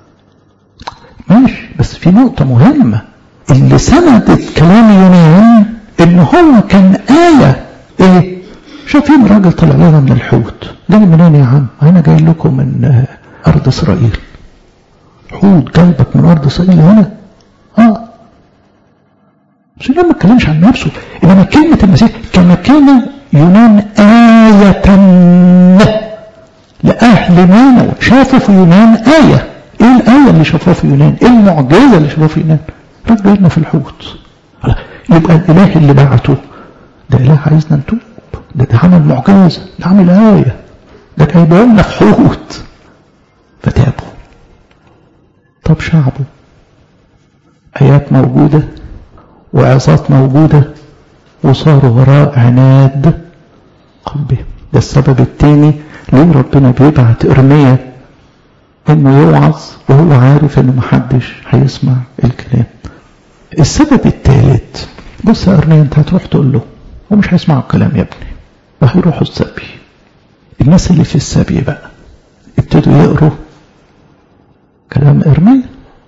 ماشي بس في نقطة مهمة اللي سندت كلام يونان ان هو كان آية ايه شايفين راجل طلع لنا من الحوت جاي منين يا عم انا جاي لكم من ارض اسرائيل حوت جايبك من ارض اسرائيل هنا اه بس ما اتكلمش عن نفسه انما كلمة المسيح كما كان يونان آية لأهل نينوى شافوا في يونان آية ايه الآية اللي شافوها في يونان ايه المعجزة اللي شافوها في يونان رجعنا في الحوت يبقى الإله اللي بعته ده إله عايزنا نتوب ده ده عمل معجزة ده عمل آية ده جايبه لنا في حوت فتابوا طب شعبه آيات موجودة وعظات موجودة وصاروا وراء عناد قلبهم ده السبب الثاني ليه ربنا بيبعت إرميا انه يوعظ وهو عارف انه محدش هيسمع الكلام السبب الثالث بص يا ارميا انت هتروح تقول له هو مش هيسمع الكلام يا ابني وهيروحوا السبي الناس اللي في السبي بقى ابتدوا يقروا كلام ارميا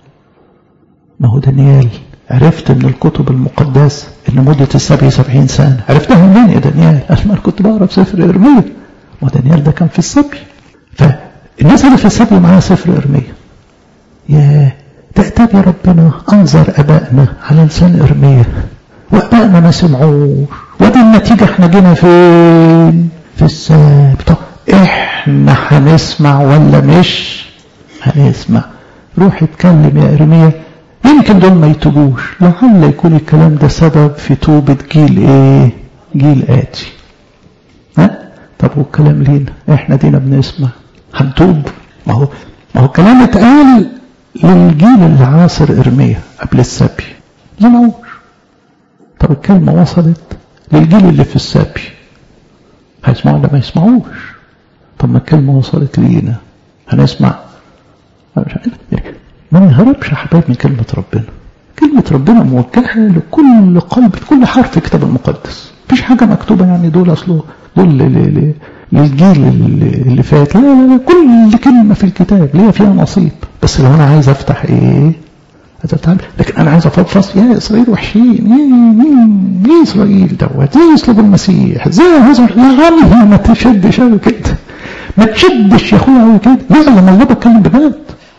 ما هو دانيال عرفت من الكتب المقدسة ان مدة السبي سبعين سنة عرفتها منين يا دانيال قال ما كنت بقرا في سفر ارميا ودانيال ده كان في السبي فالناس اللي في السبي معاها سفر ارميا يا تأتب يا ربنا انظر ابائنا على لسان ارميا وابائنا ما سمعوش ودي النتيجة احنا جينا فين في السبي طب احنا هنسمع ولا مش هنسمع روح اتكلم يا ارميا يمكن دول ما يتوبوش لعل يكون الكلام ده سبب في توبة جيل ايه جيل آتي ها طب والكلام لينا احنا دينا بنسمع هنتوب ما هو ما هو الكلام اتقال للجيل اللي عاصر ارميا قبل السبي سمعوش طب الكلمة وصلت للجيل اللي في السبي هيسمعوا ولا ما يسمعوش طب ما الكلمة وصلت لينا هنسمع مش عارف ما نهربش يا حبايب من كلمة ربنا كلمة ربنا موجهة لكل قلب لكل حرف في الكتاب المقدس مفيش حاجة مكتوبة يعني دول أصله دول للجيل اللي فات لا لا لا كل كلمة في الكتاب ليا فيها نصيب بس لو أنا عايز أفتح إيه هتتعامل لكن أنا عايز أفضفص يا إسرائيل وحشين مين مين إسرائيل دوت زي يسلب المسيح زي هذا يا عم ما تشدش أوي كده ما تشدش يا أخويا أوي كده لا لما الله بتكلم بجد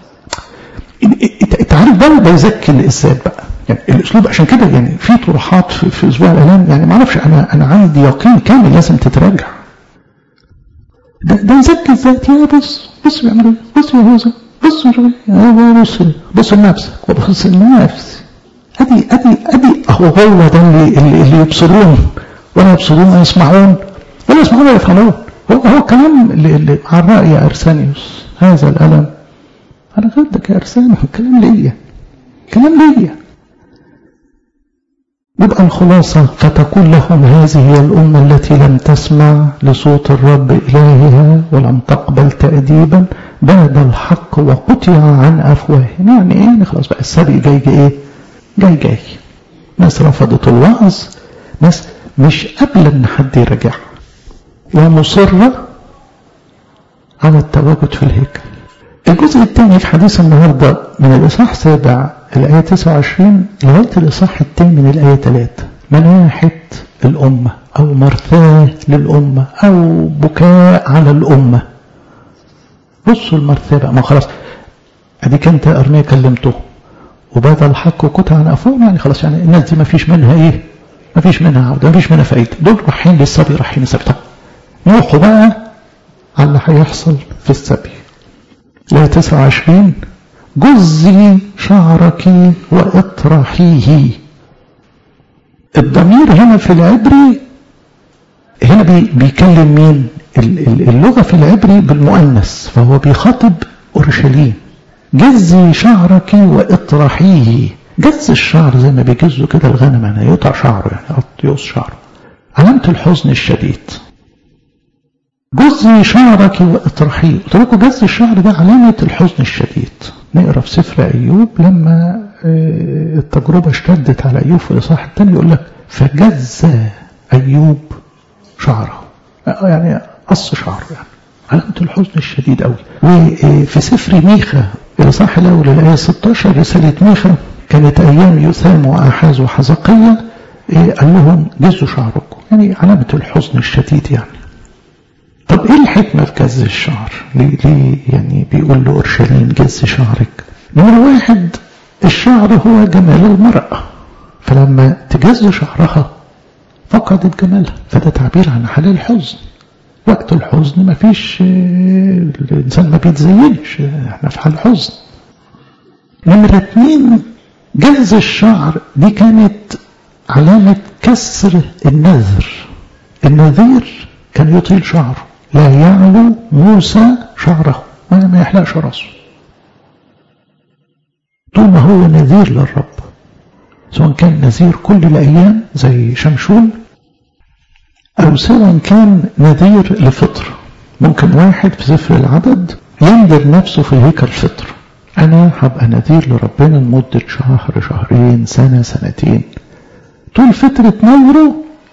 أنت عارف بقى ده يزكي الإزاي بقى يعني الاسلوب عشان كده يعني في طروحات في, في اسبوع الاعلام يعني ما اعرفش انا انا عندي يقين كامل لازم تتراجع ده ده يزكي الذات يا بص بص بيعملوا ايه بص يا هوزه بص يا بص بص لنفسك وبص لنفسي ادي ادي ادي اهو هو ده اللي اللي, اللي يبصرون ولا يبصرون ولا يسمعون ولا يسمعون ولا يفهمون هو هو الكلام اللي, اللي على الراي يا ارسانيوس هذا الالم على خدك يا ارسانيوس الكلام ليا كلام ليا يبقى الخلاصة فتقول لهم هذه هي الأمة التي لم تسمع لصوت الرب إلهها ولم تقبل تأديبا بعد الحق وقطع عن أفواههم يعني إيه يعني خلاص بقى السبي جاي جاي إيه جاي جاي ناس رفضت الوعظ ناس مش قبل إن حد يرجعها ومصرة على التواجد في الهيكل الجزء الثاني في حديث النهاردة من الإصحاح السابع الآية 29 لغاية الإصحاح الثاني من الآية 3 مناحة الأمة أو مرثاة للأمة أو بكاء على الأمة بصوا المرثاة بقى ما خلاص أديك أنت أرمية كلمته وبدا الحق قطع عن أفواههم يعني خلاص يعني الناس دي ما فيش منها إيه ما فيش منها عودة ما فيش منها فايدة دول رايحين للسبي رايحين للسبي نوحوا بقى على اللي هيحصل في السبي لا 29 جزي شعرك واطرحيه الضمير هنا في العبري هنا بي بيكلم مين اللغة في العبري بالمؤنث فهو بيخاطب أورشليم جزي شعرك واطرحيه جز الشعر زي ما بيجزوا كده الغنم يعني يقطع شعره يعني يقص شعره علامة الحزن الشديد جزي شعرك واطرحيه قلت لكم جز الشعر ده علامة الحزن الشديد نقرا في سفر ايوب لما التجربه اشتدت على ايوب في الاصحاح الثاني يقول لك فجز ايوب شعره يعني قص شعره يعني علامة الحزن الشديد قوي وفي سفر ميخا الإصحاح الأول الآية 16 رسالة ميخا كانت أيام يثام وأحاز وحزقية قال لهم جزوا شعركم يعني علامة الحزن الشديد يعني طب ايه الحكمة في جز الشعر ليه, ليه يعني بيقول له أورشليم جز شعرك نمرة واحد الشعر هو جمال المرأة فلما تجز شعرها فقدت جمالها فده تعبير عن حال الحزن وقت الحزن ما فيش الإنسان ما بيتزينش احنا في حال حزن نمرة اتنين جز الشعر دي كانت علامة كسر النذر النذير كان يطيل شعره لا يعلو موسى شعره ما يحلقش راسه طول ما هو نذير للرب سواء كان نذير كل الأيام زي شمشون أو سواء كان نذير لفطر ممكن واحد في سفر العدد ينذر نفسه في هيكل فطر أنا هبقى نذير لربنا لمدة شهر شهرين سنة سنتين طول فترة نذره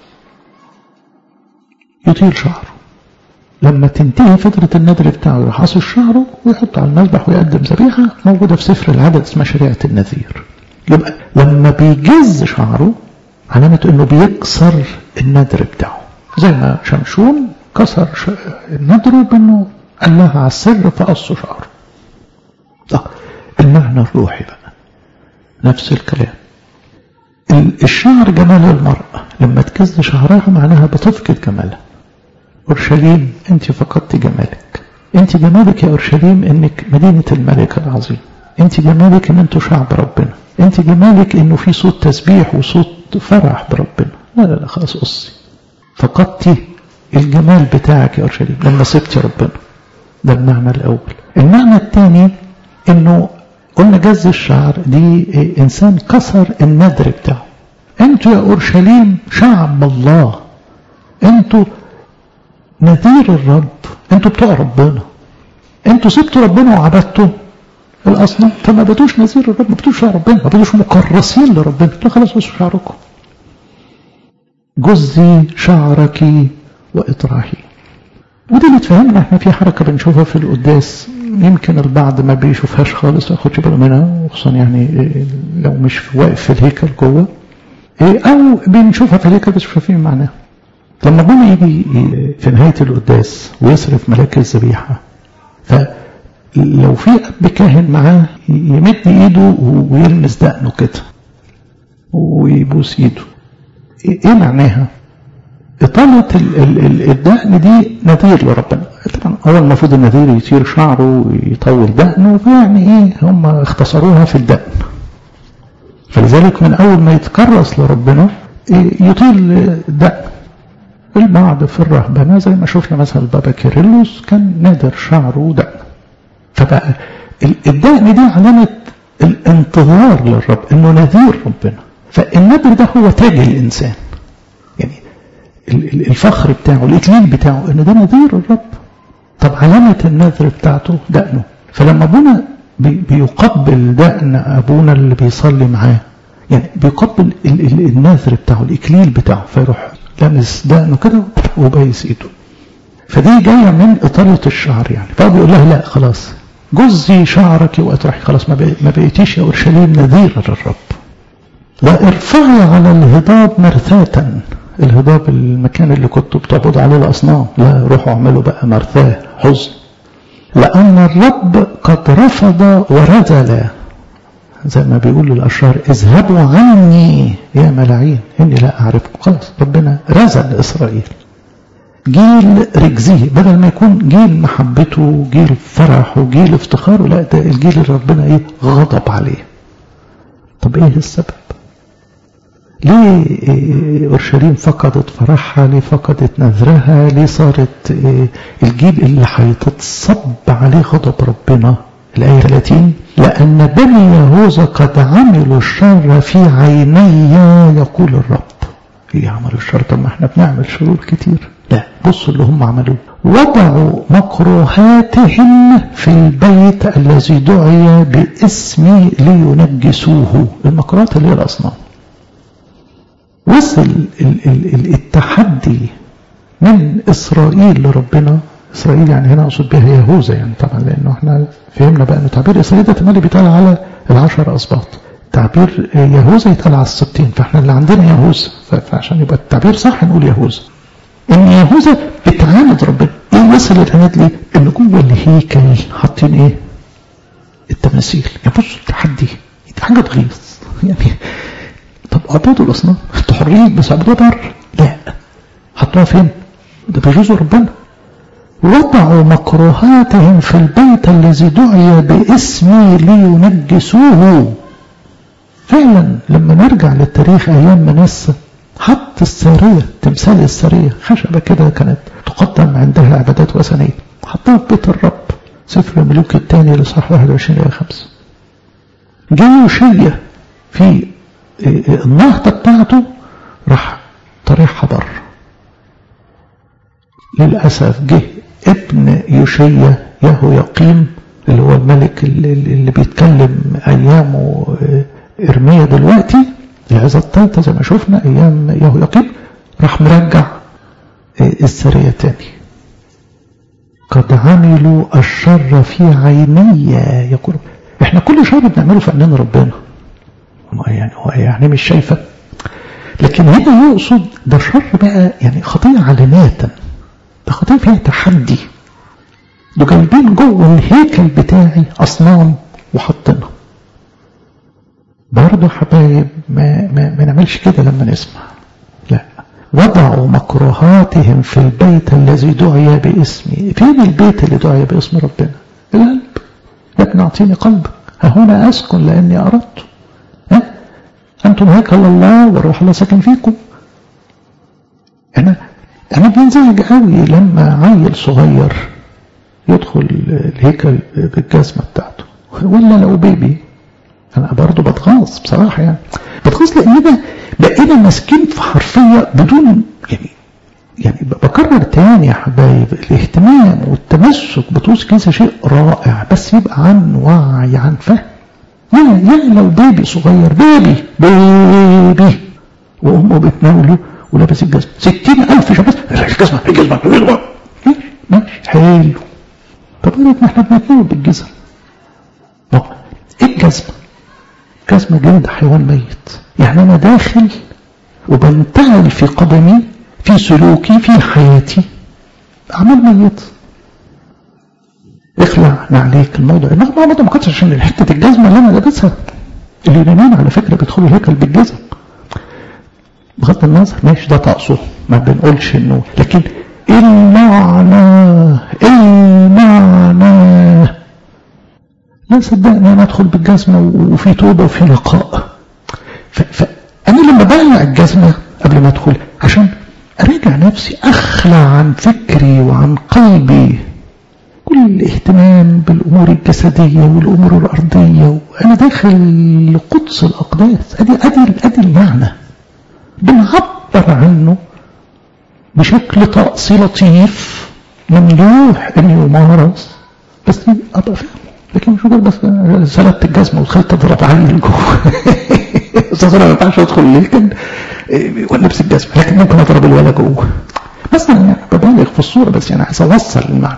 يطيل شعره لما تنتهي فترة النذر بتاعه يحصل شعره ويحطه على المذبح ويقدم ذبيحة موجودة في سفر العدد اسمها شريعة النذير يبقى لما بيجز شعره علامة انه بيكسر النذر بتاعه زي ما شمشون كسر نذره بانه قال لها على السر فقصوا شعره طب المعنى الروحي بقى نفس الكلام الشعر جمال المرأة لما تكز شعرها معناها بتفقد جمالها أورشليم أنت فقدت جمالك أنت جمالك يا أورشليم أنك مدينة الملك العظيم أنت جمالك أن أنتوا شعب ربنا أنت جمالك أنه في صوت تسبيح وصوت فرح بربنا لا لا لا خلاص قصي فقدتي الجمال بتاعك يا أورشليم لما سبتي ربنا ده المعنى الأول المعنى الثاني أنه قلنا جز الشعر دي إنسان كسر النذر بتاعه أنتوا يا أورشليم شعب الله أنتوا نذير الرب أنتوا بتوع ربنا أنتوا سبتوا ربنا وعبدتوا الأصنام فما بدوش نذير الرب ما بدوش شعر ربنا ما بدوش مكرسين لربنا لا خلاص بس شعركم جزي شعرك وإطراحي وده اللي تفهمنا احنا في حركة بنشوفها في القداس يمكن البعض ما بيشوفهاش خالص ما ياخدش باله منها وخصوصا يعني لو مش واقف في الهيكل جوه او بنشوفها في الهيكل بس مش فاهمين معناها لما ابونا يجي في نهاية القداس ويصرف ملاك الذبيحة فلو في اب كاهن معاه يمد ايده ويلمس دقنه كده ويبوس ايده ايه معناها إطالة الدقن دي نذير لربنا طبعا هو المفروض النذير يطير شعره ويطول دقنه فيعني ايه هم اختصروها في الدقن فلذلك من أول ما يتكرس لربنا يطيل دقن البعض في الرهبنة زي ما شفنا مثلا البابا كيرلس كان نادر شعره ودقن فبقى الدقن دي علامة الانتظار للرب انه نذير ربنا فالنذر ده هو تاج الانسان يعني الفخر بتاعه الاكليل بتاعه ان ده نذير الرب طب علامة النذر بتاعته دقنه فلما ابونا بيقبل دقن ابونا اللي بيصلي معاه يعني بيقبل النذر بتاعه الاكليل بتاعه فيروح لامس دقنه كده وبايس ايده فدي جايه من اطاله الشعر يعني فهو بيقول لها لا خلاص جزي شعرك واطرحي خلاص ما بقيتيش يا اورشليم نذير للرب وارفعي على الهضاب مرثاة الهضاب المكان اللي كنتوا بتعبدوا عليه الاصنام لا روحوا اعملوا بقى مرثاه حزن لان الرب قد رفض ورذل زي ما بيقول الأشرار اذهبوا عني يا ملاعين إني لا أعرفكم خلاص ربنا رزل إسرائيل جيل رجزيه بدل ما يكون جيل محبته جيل فرحه جيل افتخاره لا ده الجيل اللي ربنا ايه غضب عليه طب ايه السبب ليه إيه اورشليم فقدت فرحها ليه فقدت نذرها ليه صارت إيه الجيل اللي هيتصب عليه غضب ربنا الآية 30 لأن بني يهوذا قد عملوا الشر في عيني يقول الرب ايه عملوا الشر طب ما احنا بنعمل شرور كتير لا بصوا اللي هم عملوه وضعوا مكروهاتهم في البيت الذي دعي باسمي لينجسوه المكروهات اللي هي الأصنام وصل التحدي من إسرائيل لربنا إسرائيل يعني هنا أقصد بها يهوذا يعني طبعا لأنه احنا فهمنا بقى أن تعبير إسرائيل ده تمالي بيتقال على العشر أسباط تعبير يهوذا يتقال على السبتين فاحنا اللي عندنا يهوذا فعشان يبقى التعبير صح نقول يهوذا ان يهوذا بتعاند ربنا ايه وصل العناد ليه؟ ان جوه الهيكل حاطين ايه؟ التماثيل يعني بصوا التحدي دي حاجه تغيظ يعني طب اعبدوا الاصنام انتوا حرين بس اعبدوها بره لا حطوها فين؟ ده بيغيظوا ربنا وضعوا مكروهاتهم في البيت الذي دعي باسمي لينجسوه فعلا لما نرجع للتاريخ ايام منسى حط السارية تمثال السارية خشبة كده كانت تقدم عندها عبادات وثنية حطها في بيت الرب سفر الملوك الثاني لصح 21 إلى 5 جيوشية في النهضة بتاعته راح طريحها بره للأسف جه ابن يوشية يهو يقيم اللي هو الملك اللي, اللي بيتكلم أيامه إرميا دلوقتي العظة الثالثة زي ما شفنا أيام يهو يقيم راح مرجع السرية تاني قد عملوا الشر في عيني يقول احنا كل شر بنعمله في عينين ربنا يعني هو يعني مش شايفة لكن هنا يقصد ده شر بقى يعني خطية علانية ده خطية فيها تحدي ده جايبين جوه الهيكل بتاعي أصنام وحاطينها برضه حبايب ما, ما, ما نعملش كده لما نسمع لا وضعوا مكروهاتهم في البيت الذي دعي باسمي فين البيت اللي دعي باسم ربنا القلب يا ابن اعطيني قلبك ها هنا اسكن لاني اردت ها انتم هيكل الله والروح الله ساكن فيكم انا انا بنزعج قوي لما عيل صغير يدخل الهيكل بالجزمه بتاعته ولا لو بيبي انا برضه بتغاظ بصراحه يعني بتغاظ لاننا بقينا ماسكين في حرفيه بدون يعني يعني بكرر تاني يا حبايب الاهتمام والتمسك بطقوس كنيسه شيء رائع بس يبقى عن وعي عن فهم يا يا لو بيبي صغير بيبي بيبي وامه بتناوله ولابس الجزمه 60000 شباب الجزمه الجزمه الجزمه ماشي حلو طب قالت ما احنا بنتناول بالجزم ايه الجزمة جزمة جلد حيوان ميت يعني انا داخل وبنتعل في قدمي في سلوكي في حياتي اعمال ميت اخلع عليك الموضوع انما ما ما كنتش عشان حته الجزمه اللي انا لابسها اليونانيين على فكره بيدخلوا الهيكل بالجزم بغض النظر ماشي ده طقسه ما بنقولش انه لكن المعنى المعنى لا صدقني انا ادخل بالجزمه وفي توبه وفي نقاء فانا لما بقلع الجزمه قبل ما ادخل عشان اراجع نفسي اخلع عن فكري وعن قلبي كل اهتمام بالامور الجسديه والامور الارضيه وانا داخل قدس الاقداس ادي ادي ادي المعنى بنعبر عنه بشكل طقسي لطيف ممدوح ان يمارس بس ابقى فاهم لكن مش مجرد بس سلبت الجزمه ودخلت اضرب عيل جوه استاذ انا ما ينفعش ادخل لكن ولبس الجزمه لكن ممكن اضرب الولد جوه بس انا ببالغ في الصوره بس يعني عايز اوصل المعنى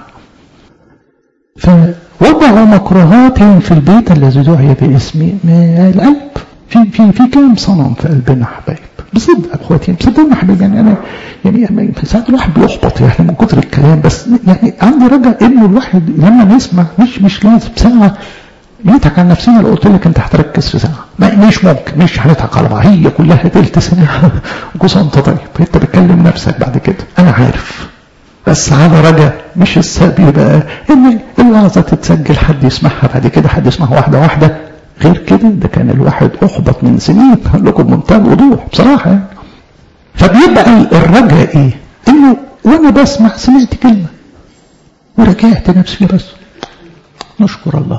فوضعوا مكروهاتهم في البيت الذي دعي باسم القلب في في في كام صنم في قلبنا حبايب بصدق اخواتي بصدقني حبايب يعني انا يعني ساعات الواحد بيحبط يعني من كتر الكلام بس يعني عندي رجاء انه الواحد لما نسمع مش مش لازم ساعه نضحك على نفسنا لو قلت لك انت هتركز في ساعه ما مش ممكن مش هنضحك على بعض هي كلها تلت ساعه وجوز انت طيب انت بتكلم نفسك بعد كده انا عارف بس على رجاء مش السبب بقى ان الوعظه تتسجل حد يسمعها بعد كده حد يسمعها واحده واحده غير كده ده كان الواحد احبط من سنين هقول لكم بمنتهى الوضوح بصراحه يعني فبيبقى الرجاء ايه؟ انه وانا بسمع سمعت كلمه ورجعت نفسي بس نشكر الله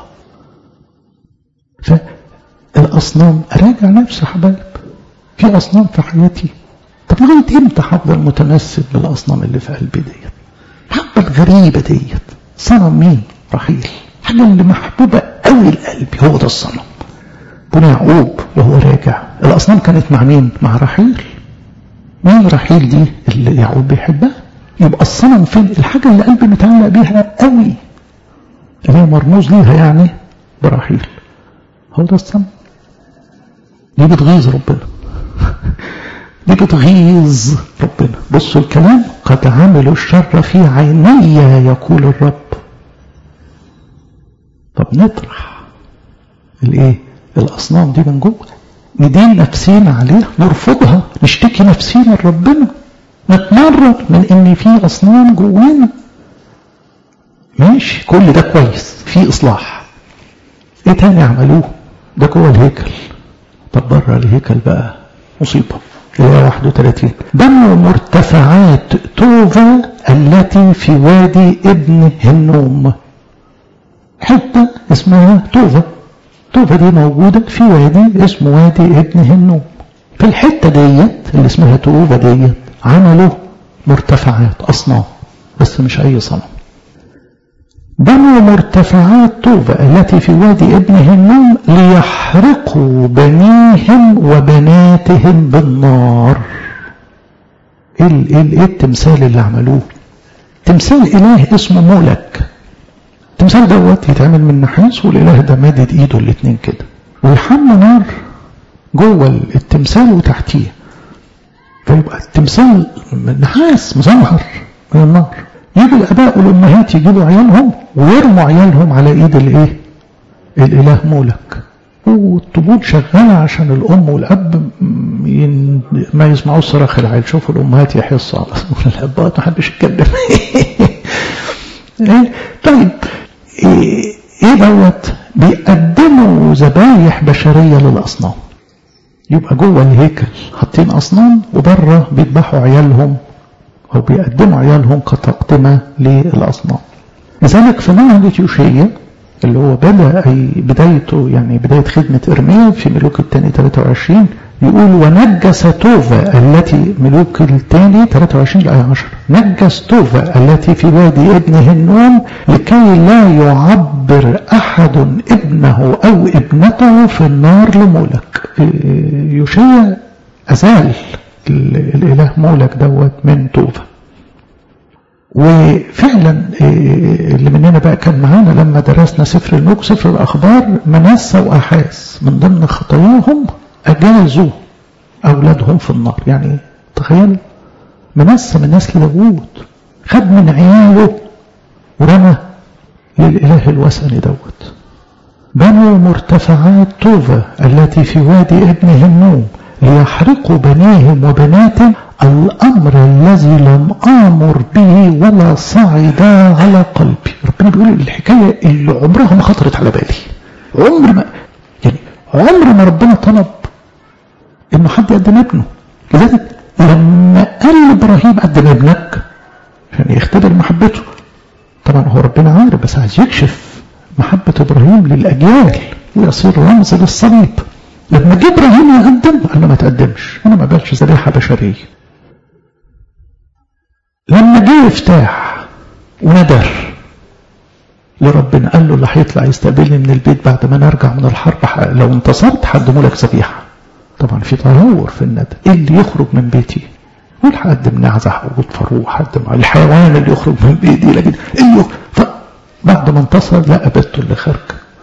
فالاصنام اراجع نفسي يا حبايب في اصنام في حياتي طب لغايه امتى هفضل متمسك بالاصنام اللي في قلبي ديت؟ الحبه الغريبه ديت صنم مين؟ رحيل حاجه اللي محبوبه قوي لقلبي هو ده الصنم بني يعقوب وهو راجع الاصنام كانت مع مين؟ مع رحيل مين رحيل دي اللي يعقوب بيحبها؟ يبقى الصنم فين؟ الحاجه اللي قلبي متعلق بيها قوي اللي هي مرموز ليها يعني برحيل هو ده الصنم دي بتغيظ ربنا دي بتغيظ ربنا بصوا الكلام قد عملوا الشر في عيني يقول الرب طب نطرح الايه الاصنام دي من جوه ندين نفسينا عليها نرفضها نشتكي نفسينا لربنا نتمرد من ان في اصنام جوانا ماشي كل ده كويس في اصلاح ايه تاني عملوه ده جوه الهيكل طب بره الهيكل بقى مصيبه الآية 31 بنوا مرتفعات توفا التي في وادي ابن هنوم حتة اسمها توفا توفا دي موجودة في وادي اسمه وادي ابن هنوم في الحتة ديت اللي اسمها توفا ديت عملوا مرتفعات أصنام بس مش أي صنم بنوا مرتفعات توبة التي في وادي ابن هنوم ليحرقوا بنيهم وبناتهم بالنار ايه ايه ايه التمثال اللي عملوه تمثال اله اسمه مولك التمثال دوت يتعمل من نحاس والاله ده مادد ايده الاتنين كده ويحمى نار جوه التمثال وتحتيه فيبقى التمثال من نحاس مزمهر من النار يجي الاباء والامهات يجيبوا عيالهم ويرموا عيالهم على ايد الايه الاله مولك والطبول شغالة عشان الأم والأب ما يسمعوا صراخ العيل شوفوا الأمهات يحسوا على الأبات ما حدش يتكلم طيب إيه دوت بيقدموا ذبايح بشرية للأصنام يبقى جوه الهيكل حاطين أصنام وبره بيذبحوا عيالهم أو بيقدموا عيالهم كتقدمة للأصنام لذلك في نهجة يوشيا اللي هو بدأ أي بدايته يعني بداية خدمة إرميا في ملوك الثاني 23 يقول ونجس توفا التي ملوك الثاني 23 الآية 10 نجس توفا التي في وادي ابن هنوم لكي لا يعبر أحد ابنه أو ابنته في النار لمولك يوشيا أزال الإله مولك دوت من توفا وفعلا اللي مننا بقى كان معانا لما درسنا سفر الملوك سفر الأخبار منسى وأحاس من ضمن خطاياهم أجازوا أولادهم في النار يعني تخيل منسى من نسل داوود خد من عياله ورمى للإله الوثني دوت بنوا مرتفعات توفا التي في وادي ابن هنوم ليحرقوا بنيهم وبناتهم الأمر الذي لم آمر به ولا صعد على قلبي ربنا بيقول الحكاية اللي عمرها ما خطرت على بالي عمر ما يعني عمر ما ربنا طلب انه حد يقدم ابنه لذلك لما قال ابراهيم قدم ابنك عشان يختبر محبته طبعا هو ربنا عارف بس عايز يكشف محبة ابراهيم للاجيال ويصير رمز للصليب لما جه ابراهيم يقدم قال له ما تقدمش انا ما بقبلش ذبيحه بشريه لما جه يفتح وندر لربنا قال له اللي هيطلع يستقبلني من البيت بعد ما نرجع من الحرب لو انتصرت هقدمه لك ذبيحه طبعا في تهور في الندى ايه اللي يخرج من بيتي قول هقدم نعزة وجود فروح هقدم الحيوان اللي يخرج من بيتي لكن اللي يخرج بعد ما انتصر لا بيته اللي خارج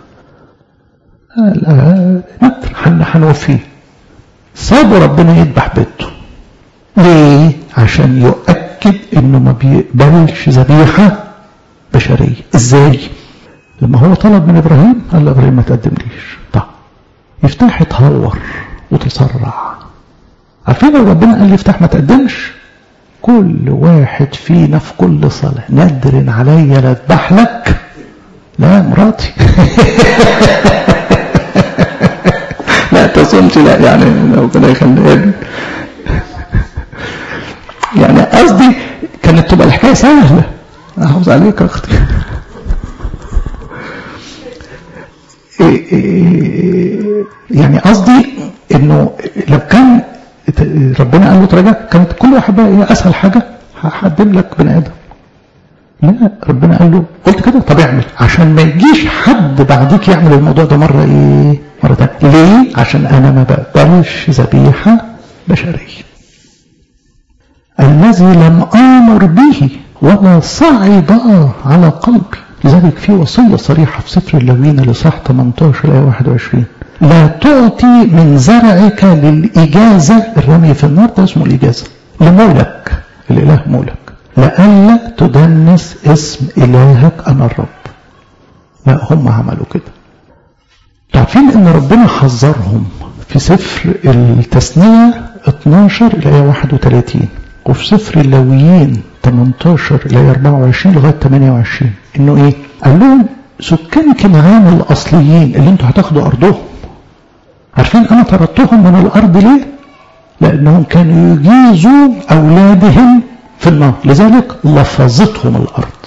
ندر هنوفيه سابوا ربنا يذبح بيته ليه عشان يؤكد انه ما بيقبلش ذبيحه بشريه ازاي لما هو طلب من ابراهيم قال له ابراهيم ما تقدمليش طب يفتح يتهور وتسرع عارفين لو ربنا قال لي افتح ما تقدمش كل واحد فينا في كل صلاة ندر عليا لا اذبح لك لا مراتي لا تصمت لا يعني ربنا يخليني يعني قصدي كانت تبقى الحكايه سهله احافظ عليك يا اختي يعني قصدي انه لو كان ربنا قال له تراجع كانت كل واحد بقى ايه اسهل حاجه هقدم لك بني ادم لا ربنا قال له قلت كده طب اعمل عشان ما يجيش حد بعديك يعمل الموضوع ده مره ايه مره تانية ليه عشان انا ما بقبلش ذبيحه بشريه الذي لم آمر به ولا صعد على قلبي لذلك في وصية صريحة في سفر اللوين لصح 18 آية 21 لا تعطي من زرعك للإجازة الرمي في النار ده اسمه الإجازة لمولك الإله مولك لئلا تدنس اسم إلهك أنا الرب لا هم عملوا كده عارفين ان ربنا حذرهم في سفر التثنية 12 الآية 31 وفي سفر اللويين 18 الى 24 لغايه 28 انه ايه؟ قال لهم سكان كنعان الاصليين اللي انتوا هتاخدوا ارضهم عارفين انا طردتهم من الارض ليه؟ لانهم كانوا يجيزوا اولادهم في النار لذلك لفظتهم الارض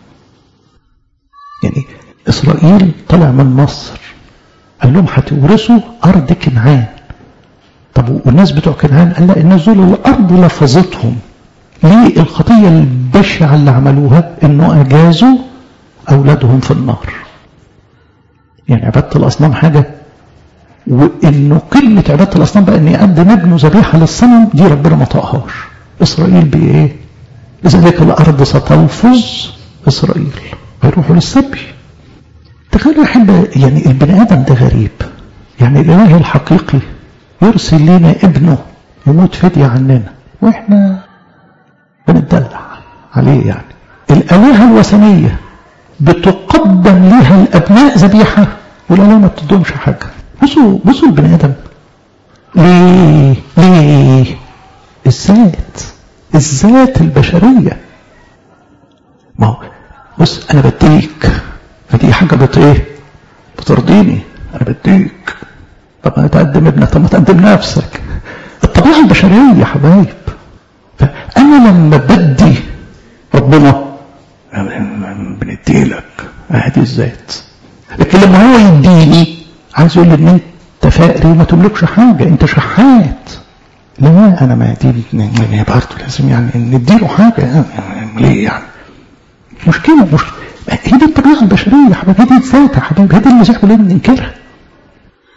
يعني اسرائيل طلع من مصر قال لهم هتورثوا ارض كنعان طب والناس بتوع كنعان قال لا الناس دول الارض لفظتهم ليه الخطيه البشعه اللي عملوها انه اجازوا اولادهم في النار يعني عباده الاصنام حاجه وانه كلمه عباده الاصنام بقى ان يقدم ابنه ذبيحه للصنم دي ربنا ما طقهاش اسرائيل بايه لذلك الارض ستلفظ اسرائيل هيروحوا للسبي تخيلوا يا احبه يعني البني ادم ده غريب يعني الاله الحقيقي يرسل لنا ابنه يموت فدية عننا واحنا بنتدلع عليه يعني الآلهة الوثنية بتقدم لها الأبناء ذبيحة والآلهة ما بتدهمش حاجة بصوا بصوا البني آدم ليه ليه الذات الذات البشرية ما هو بص أنا بديك فدي حاجة بت إيه بترضيني أنا بديك طب ما تقدم ابنك طب ما تقدم نفسك الطبيعة البشرية يا حبايب فأنا لما بدي ربنا بنديلك هذه الذات لكن لما هو يديني عايز يقول لي ان انت فقري وما تملكش حاجة انت شحات لا انا ما دي يعني برضه لازم يعني نديله حاجة يعني ليه يعني مشكلة مش هي دي الطبيعة البشرية يا حبايب هي دي الذات يا حبايب هي دي المسيح بيقول ننكرها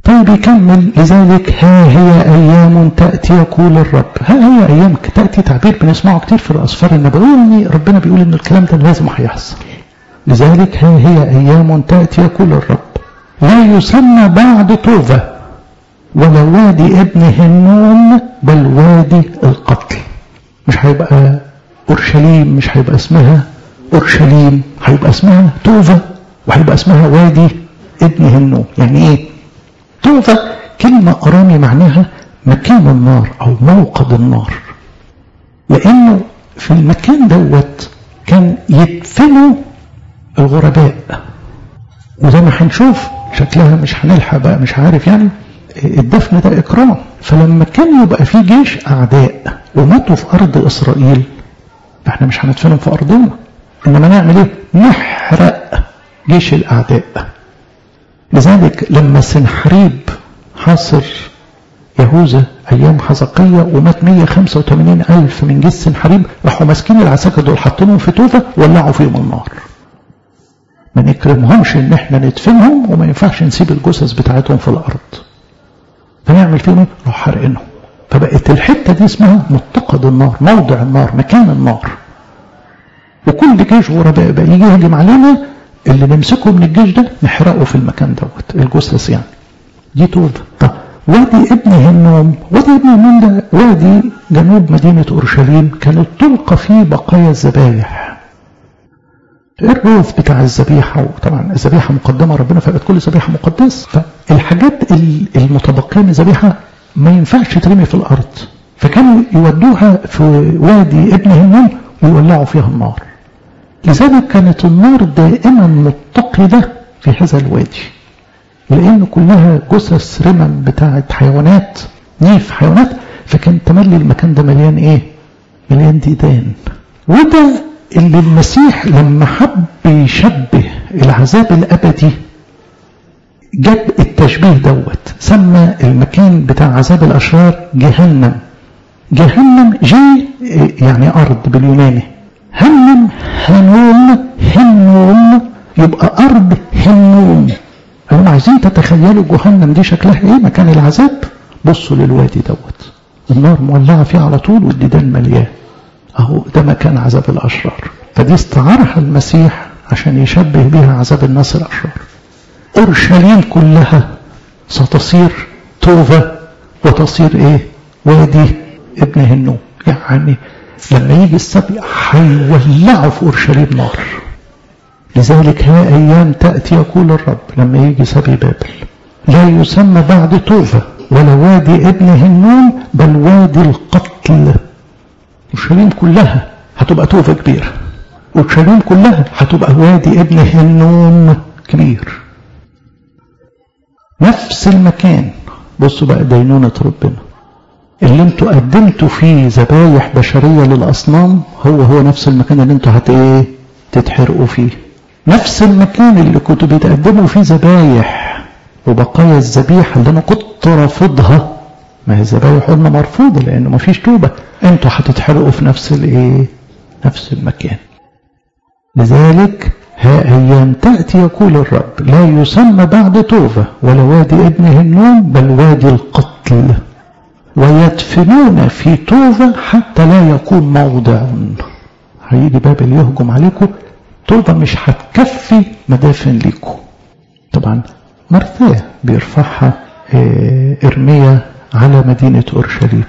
طيب يكمل لذلك ها هي أيام تأتي يقول الرب ها هي أيام تأتي تعبير بنسمعه كتير في الأسفار النبوية يعني ربنا بيقول إن الكلام ده لازم هيحصل لذلك ها هي أيام تأتي يقول الرب لا يسمى بعد طوفة ولا وادي ابن هنون بل وادي القتل مش هيبقى أورشليم مش هيبقى اسمها أورشليم هيبقى اسمها توفة وهيبقى اسمها وادي ابن هنون يعني ايه توفة كلمة أرامي معناها مكان النار أو موقد النار لأنه في المكان دوت كان يدفنوا الغرباء وزي ما هنشوف شكلها مش هنلحق بقى مش عارف يعني الدفن ده إكرام فلما كان يبقى في جيش أعداء وماتوا في أرض إسرائيل فإحنا مش هندفنهم في أرضنا إنما نعمل إيه؟ نحرق جيش الأعداء لذلك لما سنحريب حاصر يهوذا أيام حزقية ومات 185 ألف من جيش سنحريب راحوا ماسكين العساكر دول حاطينهم في توفة ولعوا فيهم النار ما نكرمهمش ان احنا ندفنهم وما ينفعش نسيب الجثث بتاعتهم في الارض فنعمل فيهم ايه؟ نروح حارقينهم فبقت الحته دي اسمها متقد النار موضع النار مكان النار وكل جيش غرباء بقى يجي يهجم علينا اللي نمسكه من الجيش ده نحرقه في المكان دوت الجثث يعني دي توبه طب وادي ابن هنوم وادي ابن هنوم ده وادي جنوب مدينه اورشليم كانت تلقى فيه بقايا الذبايح الروث بتاع الذبيحة وطبعا الذبيحة مقدمة ربنا فبقت كل ذبيحة مقدس فالحاجات المتبقية من الذبيحة ما ينفعش ترمي في الأرض فكانوا يودوها في وادي ابن هنون ويولعوا فيها النار لذلك كانت النار دائما متقدة في هذا الوادي لأن كلها جثث رمم بتاعت حيوانات نيف حيوانات فكان تملي المكان ده مليان ايه مليان ديدان وده اللي المسيح لما حب يشبه العذاب الأبدي جاب التشبيه دوت سمى المكان بتاع عذاب الأشرار جهنم جهنم جي يعني أرض باليوناني هنم هنوم هنوم يبقى أرض هنوم هم عايزين تتخيلوا جهنم دي شكلها ايه مكان العذاب بصوا للوادي دوت النار مولعة فيه على طول والديدان مليان اهو ده مكان عذاب الاشرار فدي استعارها المسيح عشان يشبه بها عذاب الناس الاشرار اورشليم كلها ستصير توفة وتصير ايه وادي ابن هنوم يعني لما يجي السبي هيولعوا في اورشليم نار لذلك ها ايام تاتي يقول الرب لما يجي سبي بابل لا يسمى بعد توفة ولا وادي ابن هنوم بل وادي القتل اورشليم كلها هتبقى توفة كبيرة اورشليم كلها هتبقى وادي ابن هنوم كبير نفس المكان بصوا بقى دينونة ربنا اللي انتوا قدمتوا فيه ذبايح بشرية للأصنام هو هو نفس المكان اللي انتوا هت ايه تتحرقوا فيه نفس المكان اللي كنتوا بتقدموا فيه ذبايح وبقايا الذبيحة اللي انا كنت رافضها ما هي الذبايح قلنا مرفوضة لأنه ما فيش توبة انتوا هتتحرقوا في نفس الايه نفس المكان لذلك ها أيام تأتي يقول الرب لا يسمى بعد توبة ولا وادي ابن هنوم بل وادي القتل ويدفنون في توبة حتى لا يكون موضع هيجي بابل يهجم عليكم توبة مش هتكفي مدافن ليكم طبعا مرثاه بيرفعها ارميا على مدينة أورشليم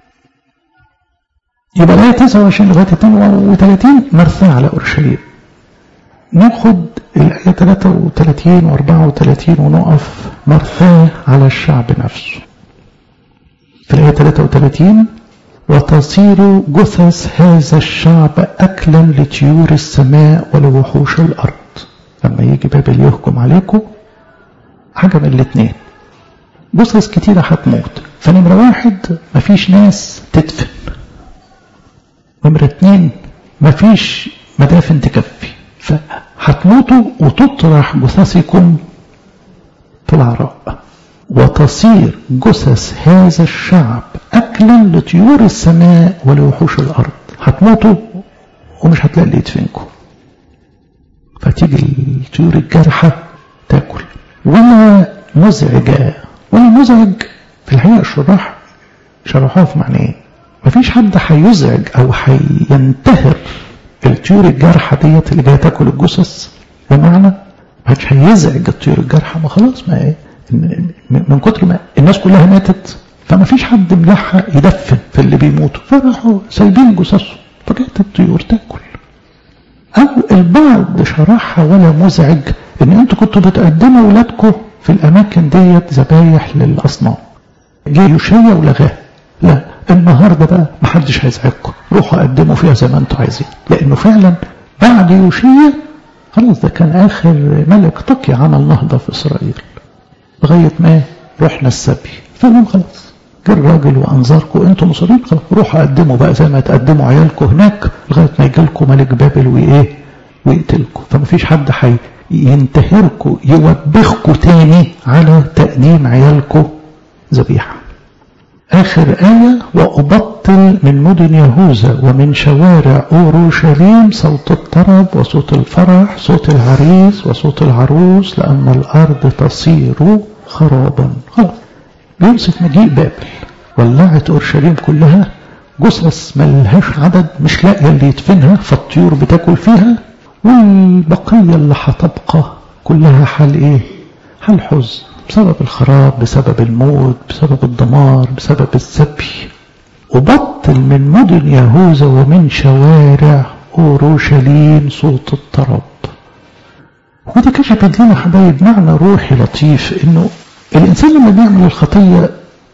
يبقى الآية 29 لغاية 32 مرثاه على أورشليم ناخد الآية 33 و 34 ونقف مرثاه على الشعب نفسه في الآية 33 وتصير جثث هذا الشعب أكلا لطيور السماء ولوحوش الأرض لما يجي بابل يهجم عليكم حاجة من الاثنين جثث كتيرة هتموت فنمرة واحد مفيش ناس تدفن نمرة اتنين مفيش مدافن تكفي فهتموتوا وتطرح جثثكم في العراء وتصير جثث هذا الشعب أكلا لطيور السماء ولوحوش الأرض هتموتوا ومش هتلاقي اللي يدفنكم فتيجي الطيور الجارحة تاكل ولا مزعجة ولا مزعج في الحقيقة الشراح شرحوها في معنيين مفيش حد هيزعج او هينتهر الطيور الجارحة ديت اللي جاية تاكل الجثث بمعنى محدش هيزعج الطيور الجارحة ما خلاص ما ايه من كتر ما الناس كلها ماتت فما فيش حد ملحق يدفن في اللي بيموتوا فراحوا سايبين جثثهم فجاءت الطيور تاكل او البعض شرحها ولا مزعج ان انتوا كنتوا بتقدموا اولادكم في الاماكن ديت ذبايح للاصنام جه يوشيا ولغاها لا النهارده بقى محدش هيزعجكم روحوا قدموا فيها زي ما انتوا عايزين لانه فعلا بعد يوشيا خلاص ده كان اخر ملك تقي عمل نهضه في اسرائيل لغايه ما رحنا السبي فقالوا خلاص جه الراجل وانظاركم انتم مصرين خلاص روحوا قدموا بقى زي ما تقدموا عيالكم هناك لغايه ما يجي لكم ملك بابل وايه ويقتلكم فما فيش حد حي ينتهركم يوبخكم تاني على تقديم عيالكم ذبيحه آخر آية وأبطل من مدن يهوذا ومن شوارع أورشليم صوت الطرب وصوت الفرح صوت العريس وصوت العروس لأن الأرض تصير خرابا خلاص بيوصف مجيء بابل ولعت أورشليم كلها جثث ملهاش عدد مش لاقية اللي يدفنها فالطيور بتاكل فيها والبقية اللي هتبقى كلها حال ايه حال حزن بسبب الخراب بسبب الموت بسبب الدمار بسبب السبي وبطل من مدن يهوذا ومن شوارع أورشليم صوت الطرب ودي كشفت لنا حبايب معنى روحي لطيف انه الانسان لما بيعمل الخطية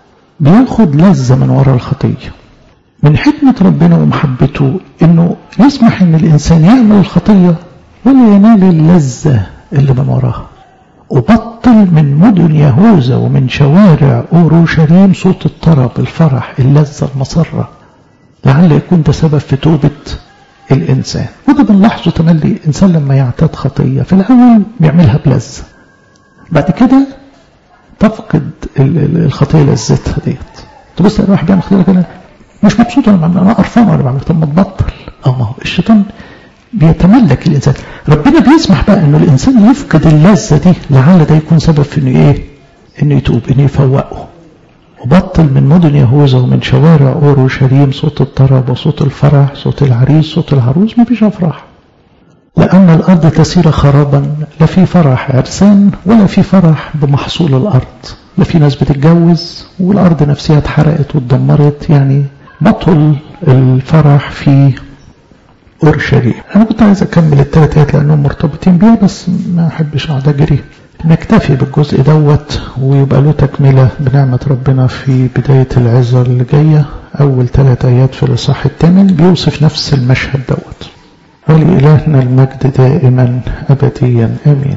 بياخد لذة من وراء الخطية من حكمة ربنا ومحبته انه يسمح ان الانسان يعمل الخطية ولا ينال اللذة اللي من وراها وبطل من مدن يهوذا ومن شوارع أورشليم صوت الطرب الفرح اللذة المسرة لعل يكون ده سبب في توبة الإنسان وده بنلاحظه تملي الإنسان لما يعتاد خطية في الأول بيعملها بلذة بعد كده تفقد الخطية لذتها ديت تبص الواحد بيعمل خطية كده مش مبسوط انا انا قرفان وانا بعمل طب ما تبطل اه ما هو الشيطان بيتملك الانسان ربنا بيسمح بقى انه الانسان يفقد اللذه دي لعل ده يكون سبب في انه ايه انه يتوب انه يفوقه وبطل من مدن يهوذا ومن شوارع اورشليم صوت الطرب وصوت الفرح صوت العريس صوت العروس ما فيش افراح لأن الأرض تسير خرابا لا في فرح عرسان ولا في فرح بمحصول الأرض لا في ناس بتتجوز والأرض نفسها اتحرقت واتدمرت يعني بطل الفرح في أورشليم أنا كنت عايز أكمل التلات آيات لأنهم مرتبطين بيها بس ما أحبش أقعد أجري نكتفي بالجزء دوت ويبقى له تكملة بنعمة ربنا في بداية العظة اللي جاية أول ثلاث آيات في الإصحاح الثامن بيوصف نفس المشهد دوت ولإلهنا المجد دائما أبديا آمين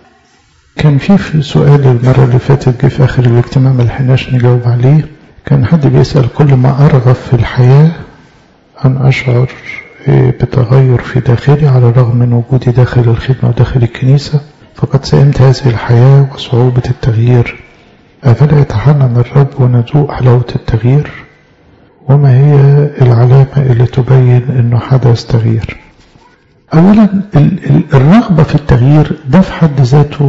كان في في سؤال المرة اللي فاتت جه في آخر الاجتماع ما لحقناش نجاوب عليه كان حد بيسأل كل ما أرغب في الحياة أن أشعر بتغير في داخلي على الرغم من وجودي داخل الخدمة وداخل الكنيسة فقد سئمت هذه الحياة وصعوبة التغيير أفلا يتحنن الرب ونذوق حلاوة التغيير وما هي العلامة اللي تبين أنه حدث تغيير أولا الرغبة في التغيير ده في حد ذاته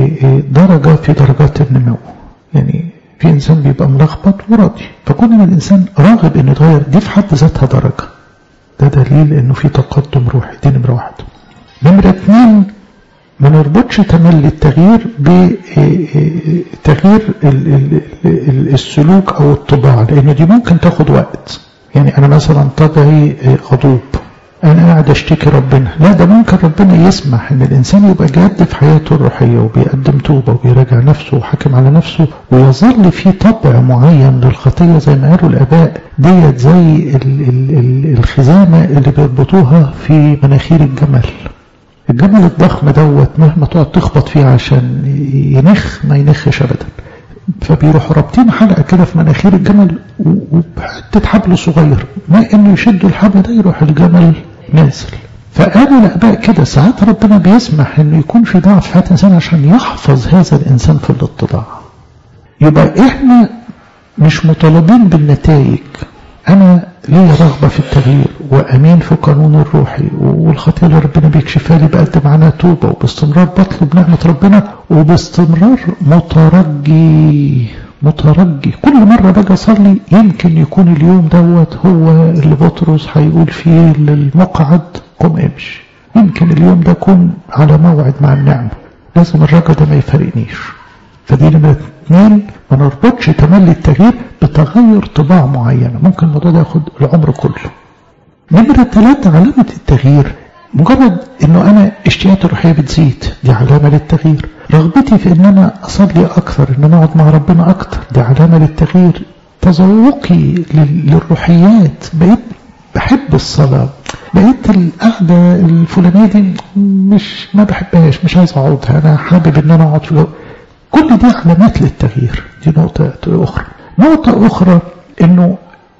درجة في درجات النمو يعني في إنسان بيبقى ملخبط وراضي فكون إن الإنسان راغب إنه يتغير دي في حد ذاتها درجة ده دليل إنه في تقدم روحي دي نمرة واحد نمرة اتنين ما نربطش تملي التغيير بتغيير السلوك أو الطباع لأنه دي ممكن تاخد وقت يعني أنا مثلا طبعي غضوب أنا قاعد أشتكي ربنا لا ده ممكن ربنا يسمح إن الإنسان يبقى جاد في حياته الروحية وبيقدم توبة وبيراجع نفسه وحاكم على نفسه ويظل في طبع معين للخطية زي ما قالوا الآباء ديت زي ال ال ال الخزامة اللي بيربطوها في مناخير الجمل الجمل الضخم دوت مهما تقعد تخبط فيه عشان ينخ ما ينخش أبدا فبيروحوا رابطين حلقة كده في مناخير الجمل وبحتة حبل صغير ما إنه يشدوا الحبل ده يروح الجمل نازل فقالوا الآباء كده ساعات ربنا بيسمح إنه يكون في ضعف في حياة الإنسان عشان يحفظ هذا الإنسان في الاتضاع يبقى إحنا مش مطالبين بالنتائج أنا ليا رغبة في التغيير وأمين في قانون الروحي والخطية اللي ربنا بيكشفها لي بقدم عنها توبة وباستمرار بطلب نعمة ربنا وباستمرار مترجي مترجي كل مرة باجي أصلي يمكن يكون اليوم دوت هو اللي بطرس هيقول فيه للمقعد قم امشي يمكن اليوم ده يكون على موعد مع النعمة لازم الرجا ده ما يفارقنيش فدي نمرة اثنين ما نربطش تملي التغيير بتغير طباع معينة ممكن الموضوع ده ياخد العمر كله نمرة ثلاثة علامة التغيير مجرد انه انا اشتياقاتي الروحية بتزيد دي علامة للتغيير رغبتي في ان انا اصلي اكثر ان انا اقعد مع ربنا اكثر دي علامة للتغيير تذوقي للروحيات بقيت بحب الصلاة بقيت القعدة الفلانية دي مش ما بحبهاش مش عايز اقعدها انا حابب ان انا اقعد في كل دي علامات للتغيير دي نقطة أخرى نقطة أخرى إنه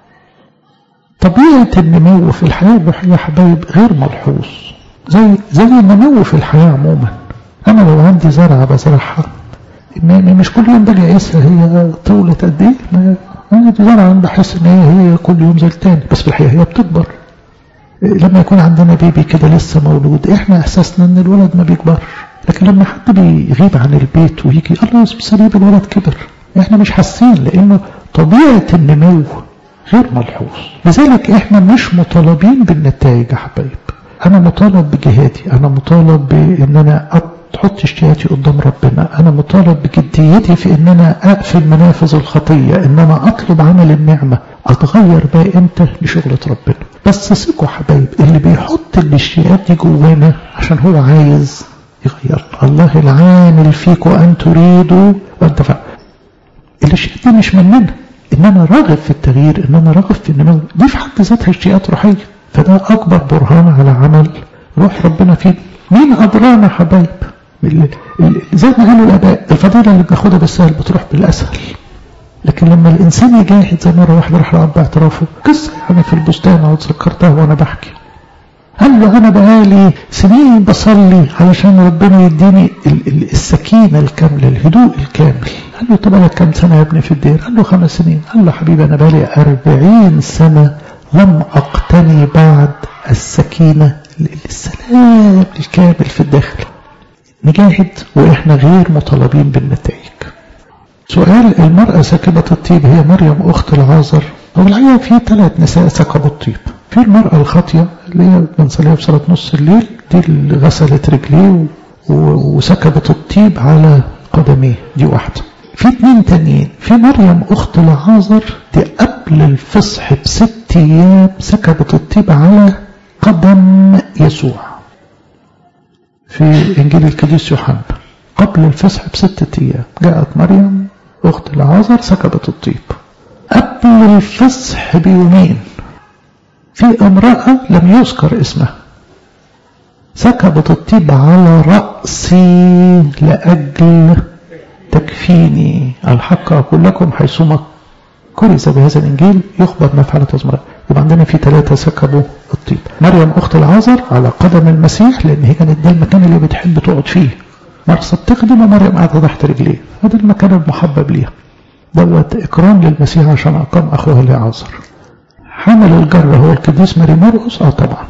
طبيعة النمو في الحياة الروحية حبايب غير ملحوظ زي زي النمو في الحياة عموما أنا لو عندي زرعة بزرعها مش كل يوم باجي أقيسها هي طولت قد إيه أنا زرعة بحس إن هي هي كل يوم زي التاني بس في الحقيقة هي بتكبر لما يكون عندنا بيبي كده لسه مولود إحنا إحساسنا إن الولد ما بيكبرش لكن لما حد بيغيب عن البيت ويجي الله سليم الولد كبر احنا مش حاسين لانه طبيعة النمو غير ملحوظ لذلك احنا مش مطالبين بالنتائج يا حبايب انا مطالب بجهادي انا مطالب بان انا احط اشتياقاتي قدام ربنا انا مطالب بجديتي في ان انا اقفل منافذ الخطية ان انا اطلب عمل النعمة اتغير بقى امتى لشغلة ربنا بس ثقوا حبايب اللي بيحط الاشتياقات دي جوانا عشان هو عايز يغير الله العامل فيك وأن تريدوا وأن تفعل الاشياء دي مش مننا إن أنا راغب في التغيير إن أنا راغب في النمو دي في حد ذاتها اشتياقات روحية فده أكبر برهان على عمل روح ربنا فيه مين أدرانا حبايب زي ما قالوا الآباء الفضيلة اللي بناخدها بالسهل بتروح بالأسهل لكن لما الإنسان يجاهد زي مرة واحدة راح لأب اعترافه قصة يعني في البستان أو تذكرتها وأنا بحكي قال له أنا بقالي سنين بصلي علشان ربنا يديني السكينة الكاملة الهدوء الكامل قال له طب لك كم سنة يا ابني في الدير قال له خمس سنين قال له حبيبي أنا بقالي أربعين سنة لم أقتني بعد السكينة السلام الكامل في الداخل نجاهد وإحنا غير مطالبين بالنتائج سؤال المرأة ساكبة الطيب هي مريم أخت العازر هو الحقيقة في ثلاث نساء سكبوا الطيب في المرأة الخاطية اللي هي بنصليها في صلاة نص الليل دي اللي غسلت رجليه وسكبت الطيب على قدميه دي واحدة في اتنين تانيين في مريم أخت العازر دي قبل الفصح بست أيام سكبت الطيب على قدم يسوع في إنجيل القديس يوحنا قبل الفصح بستة أيام جاءت مريم أخت العازر سكبت الطيب قبل الفصح بيومين في امرأة لم يذكر اسمها سكبت الطيب على رأسي لأجل تكفيني الحق أقول لكم حيثما كرز بهذا الإنجيل يخبر ما فعلت أزمرة يبقى عندنا في ثلاثة سكبوا الطيب مريم أخت العازر على قدم المسيح لأن هي كانت ده المكان اللي بتحب تقعد فيه مرسى بتخدم ومريم قاعدة تحت رجليه هذا المكان المحبب ليها دوت إكرام للمسيح عشان أقام أخوها لعازر حمل الجر هو القديس ماري مرقس اه طبعا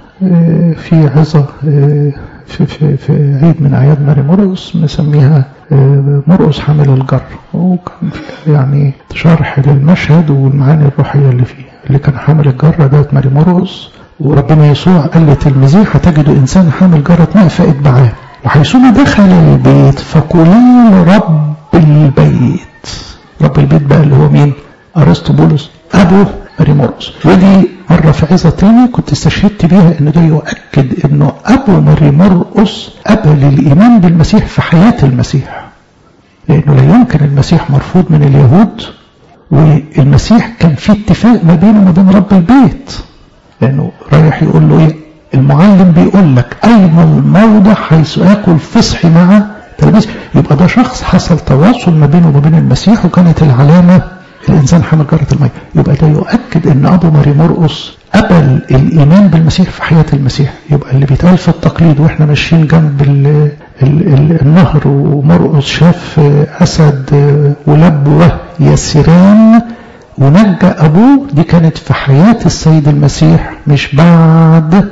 في عظة في, في, في عيد من أعياد ماري مرقس مسميها مرقس حامل الجر وكان يعني شرح للمشهد والمعاني الروحية اللي فيه اللي كان حامل الجرة ده ماري مرقس وربنا يسوع قال لتلميذيه هتجدوا إنسان حامل جرة ماء فاتبعاه وحيثما دخل البيت فقولا رب البيت رب البيت بقى اللي هو مين أرسطو بولس أبو ماري مرقس ودي مرة في عظة تاني كنت استشهدت بيها ان ده يؤكد انه ابو ماري مرقس قبل الايمان بالمسيح في حياة المسيح لانه لا يمكن المسيح مرفوض من اليهود والمسيح كان في اتفاق ما بينه وما بين رب البيت لانه رايح يقول له ايه المعلم بيقول لك اين الموضع حيث اكل فصحي مع تلاميذ يبقى ده شخص حصل تواصل ما بينه وما بين المسيح وكانت العلامه الإنسان حمل جرة المية يبقى ده يؤكد أن أبو ماري مرقس قبل الإيمان بالمسيح في حياة المسيح يبقى اللي بيتقال في التقليد وإحنا ماشيين جنب ال ال ال النهر ومرقس شاف أسد ولبوة يسيران ونجى أبوه دي كانت في حياة السيد المسيح مش بعد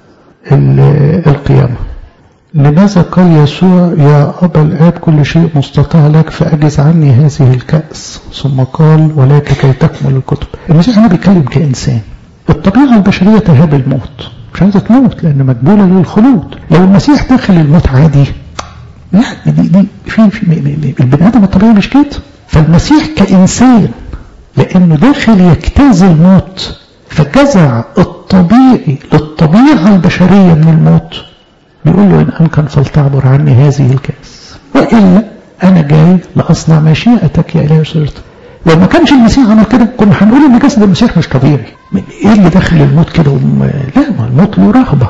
القيامة لماذا قال يسوع يا أبا الآب كل شيء مستطاع لك فأجز عني هذه الكأس ثم قال ولكن كي تكمل الكتب المسيح هنا بيتكلم كإنسان الطبيعة البشرية تهاب الموت مش عايزة تموت لأن مقبولة للخلود لو المسيح داخل الموت عادي لا دي دي في, في البني آدم الطبيعي مش كده فالمسيح كإنسان لأنه داخل يجتاز الموت فجزع الطبيعي للطبيعة البشرية من الموت بيقول له إن أمكن فلتعبر عني هذه الكأس وإلا أنا جاي لأصنع مشيئتك يا إلهي وسرت لو ما كانش المسيح عمل كده كنا هنقول إن جسد المسيح مش طبيعي إيه اللي داخل الموت كده وم... لا ما الموت له رهبة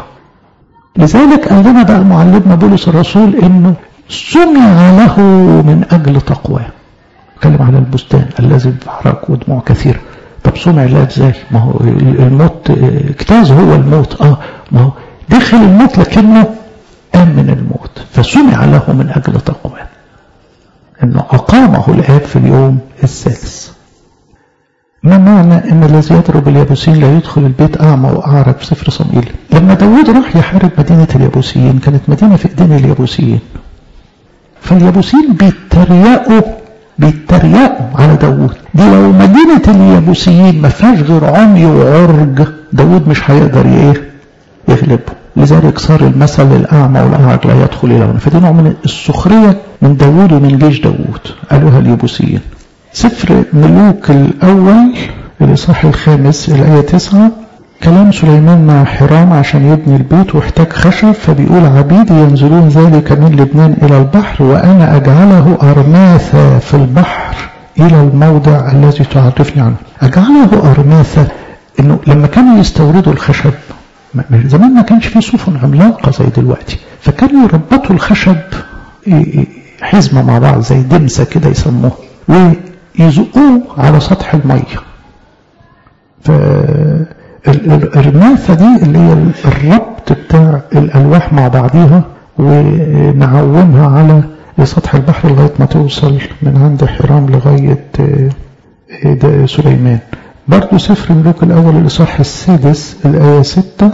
لذلك قال لنا بقى معلمنا بولس الرسول إنه سمع له من أجل تقواه اتكلم على البستان الذي بحرق ودموع كثير طب سمع الله ازاي ما هو الموت اجتاز هو الموت اه ما هو دخل الموت لكنه قام من الموت فسمع له من أجل تقواه أنه أقامه الآب في اليوم الثالث ما معنى أن الذي يضرب اليابوسيين لا يدخل البيت أعمى وأعرج في سفر صموئيل لما داود راح يحارب مدينة اليابوسيين كانت مدينة في إيدين اليابوسيين فاليابوسيين بيتريقوا بيتريقوا على داود دي لو مدينة اليابوسيين ما فيهاش غير عمي وعرج داود مش هيقدر ايه يغلبه لذلك صار المثل الأعمى والأعرج لا يدخل إلى هنا فدي نوع من السخرية من داود ومن جيش داود قالوها اليبوسيين سفر ملوك الأول الإصحاح الخامس الآية تسعة كلام سليمان مع حرام عشان يبني البيت واحتاج خشب فبيقول عبيدي ينزلون ذلك من لبنان إلى البحر وأنا أجعله أرماثا في البحر إلى الموضع الذي تعرفني عنه أجعله أرماثا إنه لما كانوا يستوردوا الخشب زمان ما كانش فيه سفن عملاقة زي دلوقتي فكانوا يربطوا الخشب حزمة مع بعض زي دمسة كده يسموها ويزقوه على سطح المية فالرماثة دي اللي هي الربط بتاع الألواح مع بعضيها ونعومها على سطح البحر لغاية ما توصل من عند حرام لغاية سليمان برضو سفر الملوك الأول الإصحاح السادس الآية ستة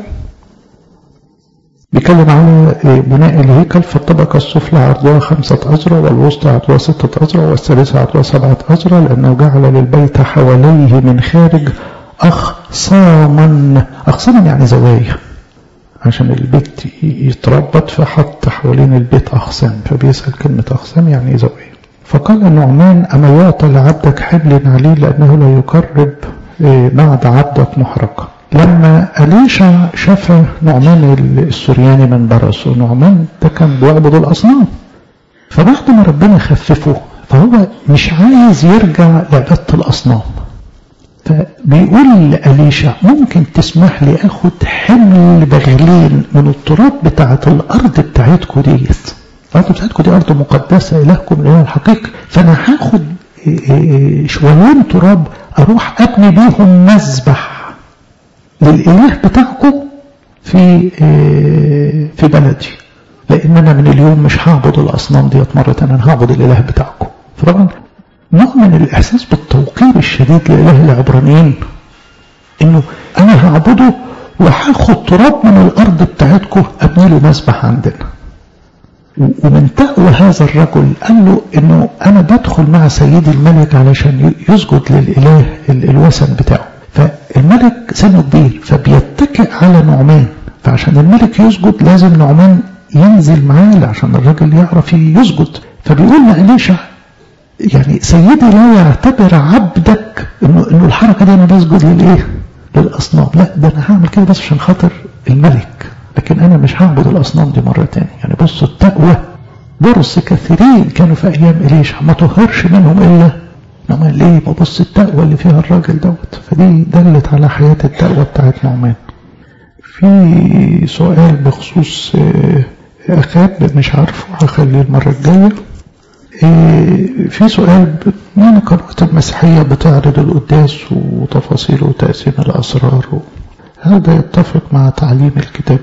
بيتكلم على بناء الهيكل فالطبقة السفلى عرضها خمسة أذرع والوسطى عرضها ستة أذرع والثالثة عرضها سبعة أذرع لأنه جعل للبيت حواليه من خارج أخصاما أخصاما يعني زوايا عشان البيت يتربط فحط حوالين البيت أخصام فبيسأل كلمة أخصام يعني زوايا فقال نعمان أما يعطى لعبدك حبل عليه لأنه لا يقرب بعد عبدك محرقة لما أليشع شفى نعمان السورياني من برص ونعمان ده كان بيعبد الأصنام فبعد ما ربنا خففه فهو مش عايز يرجع لعبادة الأصنام فبيقول لأليشع ممكن تسمح لي أخد حمل بغلين من التراب بتاعة الأرض بتاعتكم ديت الأرض بتاعتكم دي أرض مقدسة إلهكم الإله الحقيقي فأنا هاخد شويين تراب أروح أبني بيهم مذبح للإله بتاعكم في في بلدي لأن أنا من اليوم مش هعبد الأصنام ديت مرة تانية أنا هعبد الإله بتاعكم فطبعا نوع من الإحساس بالتوقير الشديد لإله العبرانيين إنه أنا هعبده وهاخد تراب من الأرض بتاعتكم أبني له مذبح عندنا ومن تقوى هذا الرجل قال له انه انا بدخل مع سيدي الملك علشان يسجد للاله الوثن بتاعه فالملك سنه كبير فبيتكئ على نعمان فعشان الملك يسجد لازم نعمان ينزل معاه عشان الراجل يعرف يسجد فبيقول لأليشع يعني سيدي لا يعتبر عبدك انه انه الحركه دي انا بسجد للايه؟ للاصنام لا ده انا هعمل كده بس عشان خاطر الملك لكن أنا مش هعبد الأصنام دي مرة تاني يعني بصوا التقوى برص كثيرين كانوا في أيام إليشع ما طهرش منهم إلا نعمان ليه ما بص التقوى اللي فيها الراجل دوت فدي دلت على حياة التقوى بتاعت نعمان في سؤال بخصوص أخاب مش عارفه هخليه المرة الجاية في سؤال يعني قنوات المسيحية بتعرض القداس وتفاصيله وتقسيم الأسرار هذا يتفق مع تعليم الكتاب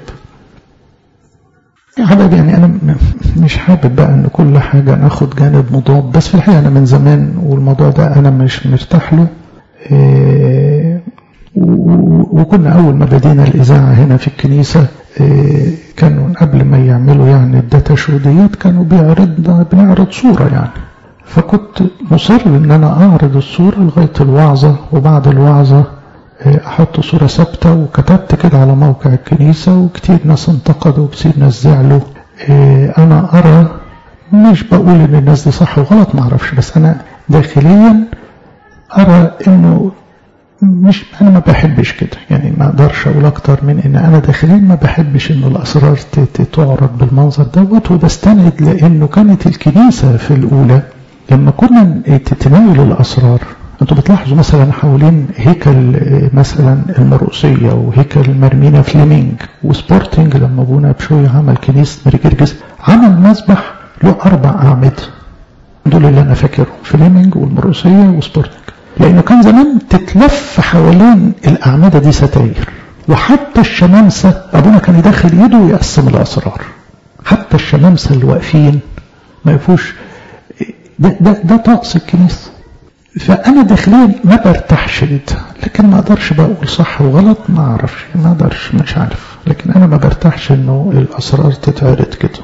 يا حبايبي يعني أنا مش حابب بقى إن كل حاجة ناخد جانب مضاد بس في الحقيقة أنا من زمان والموضوع ده أنا مش مرتاح له وكنا أول ما بدينا الإذاعة هنا في الكنيسة كانوا قبل ما يعملوا يعني الداتا شو ديت كانوا بيعرض بنعرض صورة يعني فكنت مصر ان انا اعرض الصورة لغاية الوعظة وبعد الوعظة احط صورة ثابتة وكتبت كده على موقع الكنيسة وكتير ناس انتقدوا وكتير ناس زعلوا انا ارى مش بقول ان الناس دي صح وغلط معرفش بس انا داخليا ارى انه مش انا ما بحبش كده يعني ما اقدرش اقول اكتر من ان انا داخليا ما بحبش انه الاسرار تعرض بالمنظر دوت وبستند لانه كانت الكنيسه في الاولى لما كنا تتناول الاسرار انتوا بتلاحظوا مثلا حوالين هيكل مثلا المرقسيه وهيكل مرمينا فليمينج وسبورتنج لما ابونا بشوي عمل كنيسه مريجرجس عمل مسبح له اربع اعمده دول اللي انا فاكرهم فليمينج والمرقسيه وسبورتنج لانه كان زمان تتلف حوالين الاعمده دي ستاير وحتى الشمامسه ابونا كان يدخل ايده ويقسم الاسرار حتى الشمامسه اللي واقفين ما يفوش ده, ده, ده طقس الكنيسه فانا داخليا ما برتاحش لده لكن ما اقدرش بقول صح وغلط ما اعرفش ما اقدرش مش عارف لكن انا ما برتاحش انه الاسرار تتعرض كده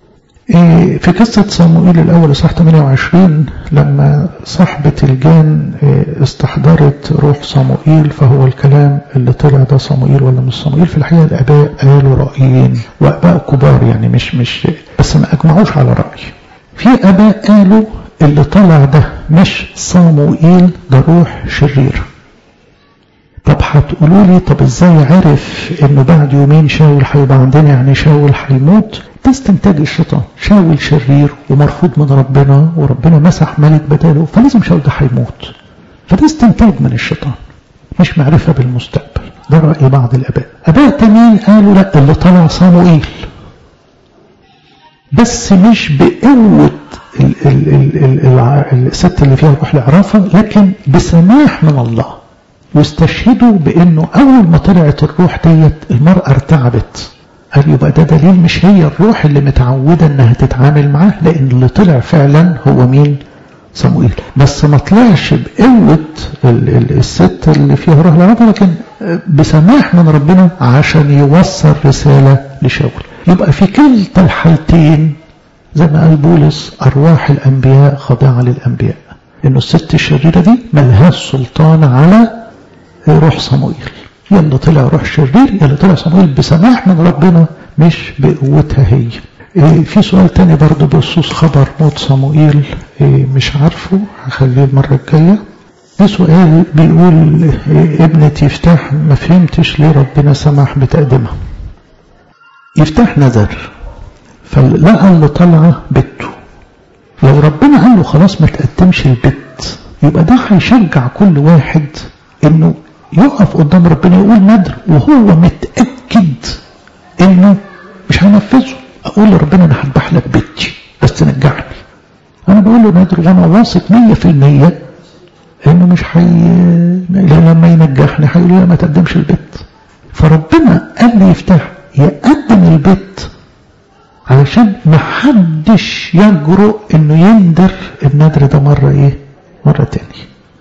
في قصة صموئيل الأول صح 28 لما صاحبة الجان استحضرت روح صموئيل فهو الكلام اللي طلع ده صموئيل ولا مش صموئيل في الحقيقة الآباء قالوا رأيين وآباء كبار يعني مش مش بس ما أجمعوش على رأي في آباء قالوا اللي طلع ده مش صموئيل ده روح شرير طب هتقولوا لي طب ازاي عرف انه بعد يومين شاول هيبقى عندنا يعني شاول هيموت ده استنتاج الشيطان شاول شرير ومرفوض من ربنا وربنا مسح ملك بداله فلازم شاول ده هيموت فده استنتاج من الشيطان مش معرفة بالمستقبل ده رأي بعض الآباء آباء تانيين قالوا لا اللي طلع صموئيل بس مش بقوة ال ال ال ال الست اللي فيها روح العرافة لكن بسماح من الله واستشهدوا بانه اول ما طلعت الروح ديت المرأة ارتعبت قال يبقى ده دليل مش هي الروح اللي متعودة انها تتعامل معاه لان اللي طلع فعلا هو مين صموئيل بس ما طلعش بقوة الست اللي فيها روح العرافة لكن بسماح من ربنا عشان يوصل رسالة لشاول يبقى في كلتا الحالتين زي ما قال بولس أرواح الأنبياء خاضعة للأنبياء إنه الست الشريرة دي ملهاش سلطان على روح صموئيل يلا طلع روح شرير يلا طلع صموئيل بسماح من ربنا مش بقوتها هي إيه في سؤال تاني برضو بخصوص خبر موت صموئيل إيه مش عارفه هخليه المرة الجاية في سؤال بيقول إيه ابنتي يفتح ما فهمتش ليه ربنا سمح بتقدمها يفتح نذر فلقى اللي طالعه بنته لو ربنا قال له خلاص ما تقدمش البت يبقى ده هيشجع كل واحد انه يقف قدام ربنا يقول ندر وهو متاكد انه مش هينفذه اقول لربنا انا هذبح لك بنتي بس تنجعني انا بقول له ندر وانا واثق 100% انه مش حي لما ينجحني هيقول لي ما تقدمش البت فربنا قال لي يفتح يقدم البت علشان ما حدش يجرؤ انه يندر الندر ده مرة ايه مرة تاني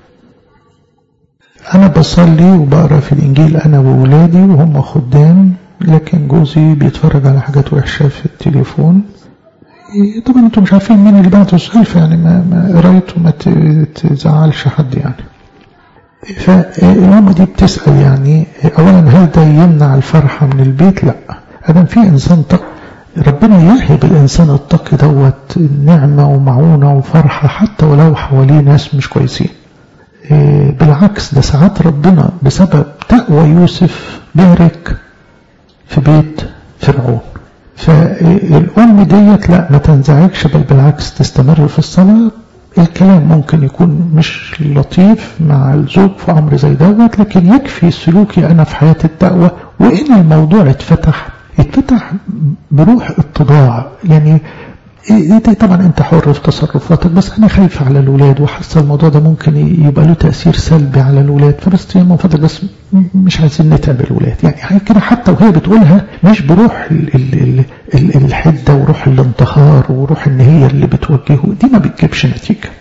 انا بصلي وبقرا في الانجيل انا وولادي وهم خدام لكن جوزي بيتفرج على حاجات وحشة في التليفون طبعا انتم مش عارفين مين اللي بعت السؤال فيعني ما, ما قرايته ما تزعلش حد يعني فالأم دي بتسأل يعني أولا هل ده يمنع الفرحة من البيت؟ لا أدم في إنسان تقي ربنا يهب الإنسان التقي دوت نعمة ومعونة وفرحة حتى ولو حواليه ناس مش كويسين بالعكس ده ساعات ربنا بسبب تقوى يوسف بارك في بيت فرعون فالأم ديت لا ما تنزعجش بل بالعكس تستمر في الصلاة الكلام ممكن يكون مش لطيف مع الزوج في أمر زي دوت لكن يكفي سلوكي أنا في حياة التقوى وإن الموضوع اتفتح اتفتح بروح اتضاع يعني طبعا انت حر في تصرفاتك بس انا خايف على الاولاد وحاسه الموضوع ده ممكن يبقى له تاثير سلبي على الاولاد فبس من فضلك بس مش عايزين نتعب الاولاد يعني كده حتى وهي بتقولها مش بروح ال ال ال الحده وروح الانتحار وروح ان هي اللي بتوجهه دي ما بتجيبش نتيجه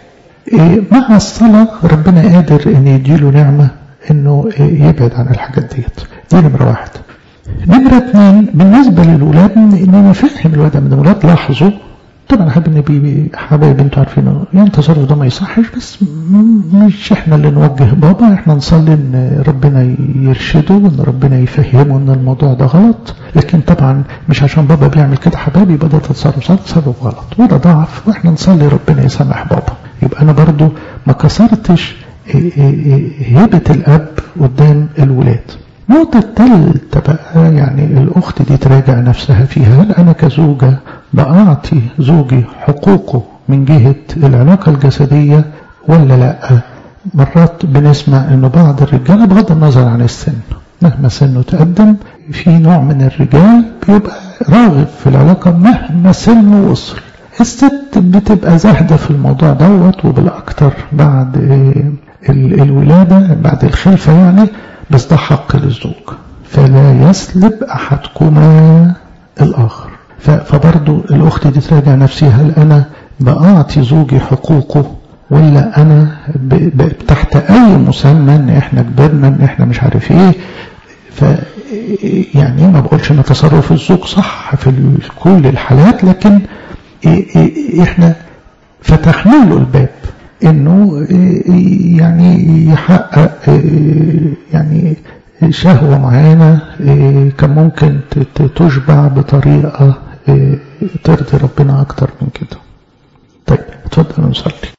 مع الصلاة ربنا قادر ان يديله نعمة انه يبعد عن الحاجات ديت دي نمرة واحد نمرة اثنين بالنسبة للولاد ان انا فاهم الواد من الولاد لاحظوا طبعا احب ان بي حبايب انتوا عارفين يعني التصرف ده ما يصحش بس مش احنا اللي نوجه بابا احنا نصلي ان ربنا يرشده وان ربنا يفهمه ان الموضوع ده غلط لكن طبعا مش عشان بابا بيعمل كده حبايبي يبقى ده تصرف تصرف غلط وده ضعف واحنا نصلي ربنا يسامح بابا يبقى انا برضو ما كسرتش هبة الاب قدام الولاد النقطة الثالثة بقى يعني الأخت دي تراجع نفسها فيها هل أنا كزوجة بأعطي زوجي حقوقه من جهة العلاقة الجسدية ولا لا مرات بنسمع أنه بعض الرجال بغض النظر عن السن مهما سنه تقدم في نوع من الرجال بيبقى راغب في العلاقة مهما سنه وصل الست بتبقى زاهدة في الموضوع دوت وبالأكثر بعد الولادة بعد الخلفة يعني بس ده حق للزوج فلا يسلب أحدكما الآخر فبرضو الأخت دي تراجع نفسها هل أنا بأعطي زوجي حقوقه ولا أنا تحت أي مسمى إن إحنا كبرنا إن إحنا مش عارف إيه ف يعني ما بقولش إن تصرف الزوج صح في كل الحالات لكن إحنا فتحنا له الباب انه يعني يحقق يعني شهوة معينة كان ممكن تشبع بطريقة ترضي ربنا أكتر من كده طيب اتفضل نصلي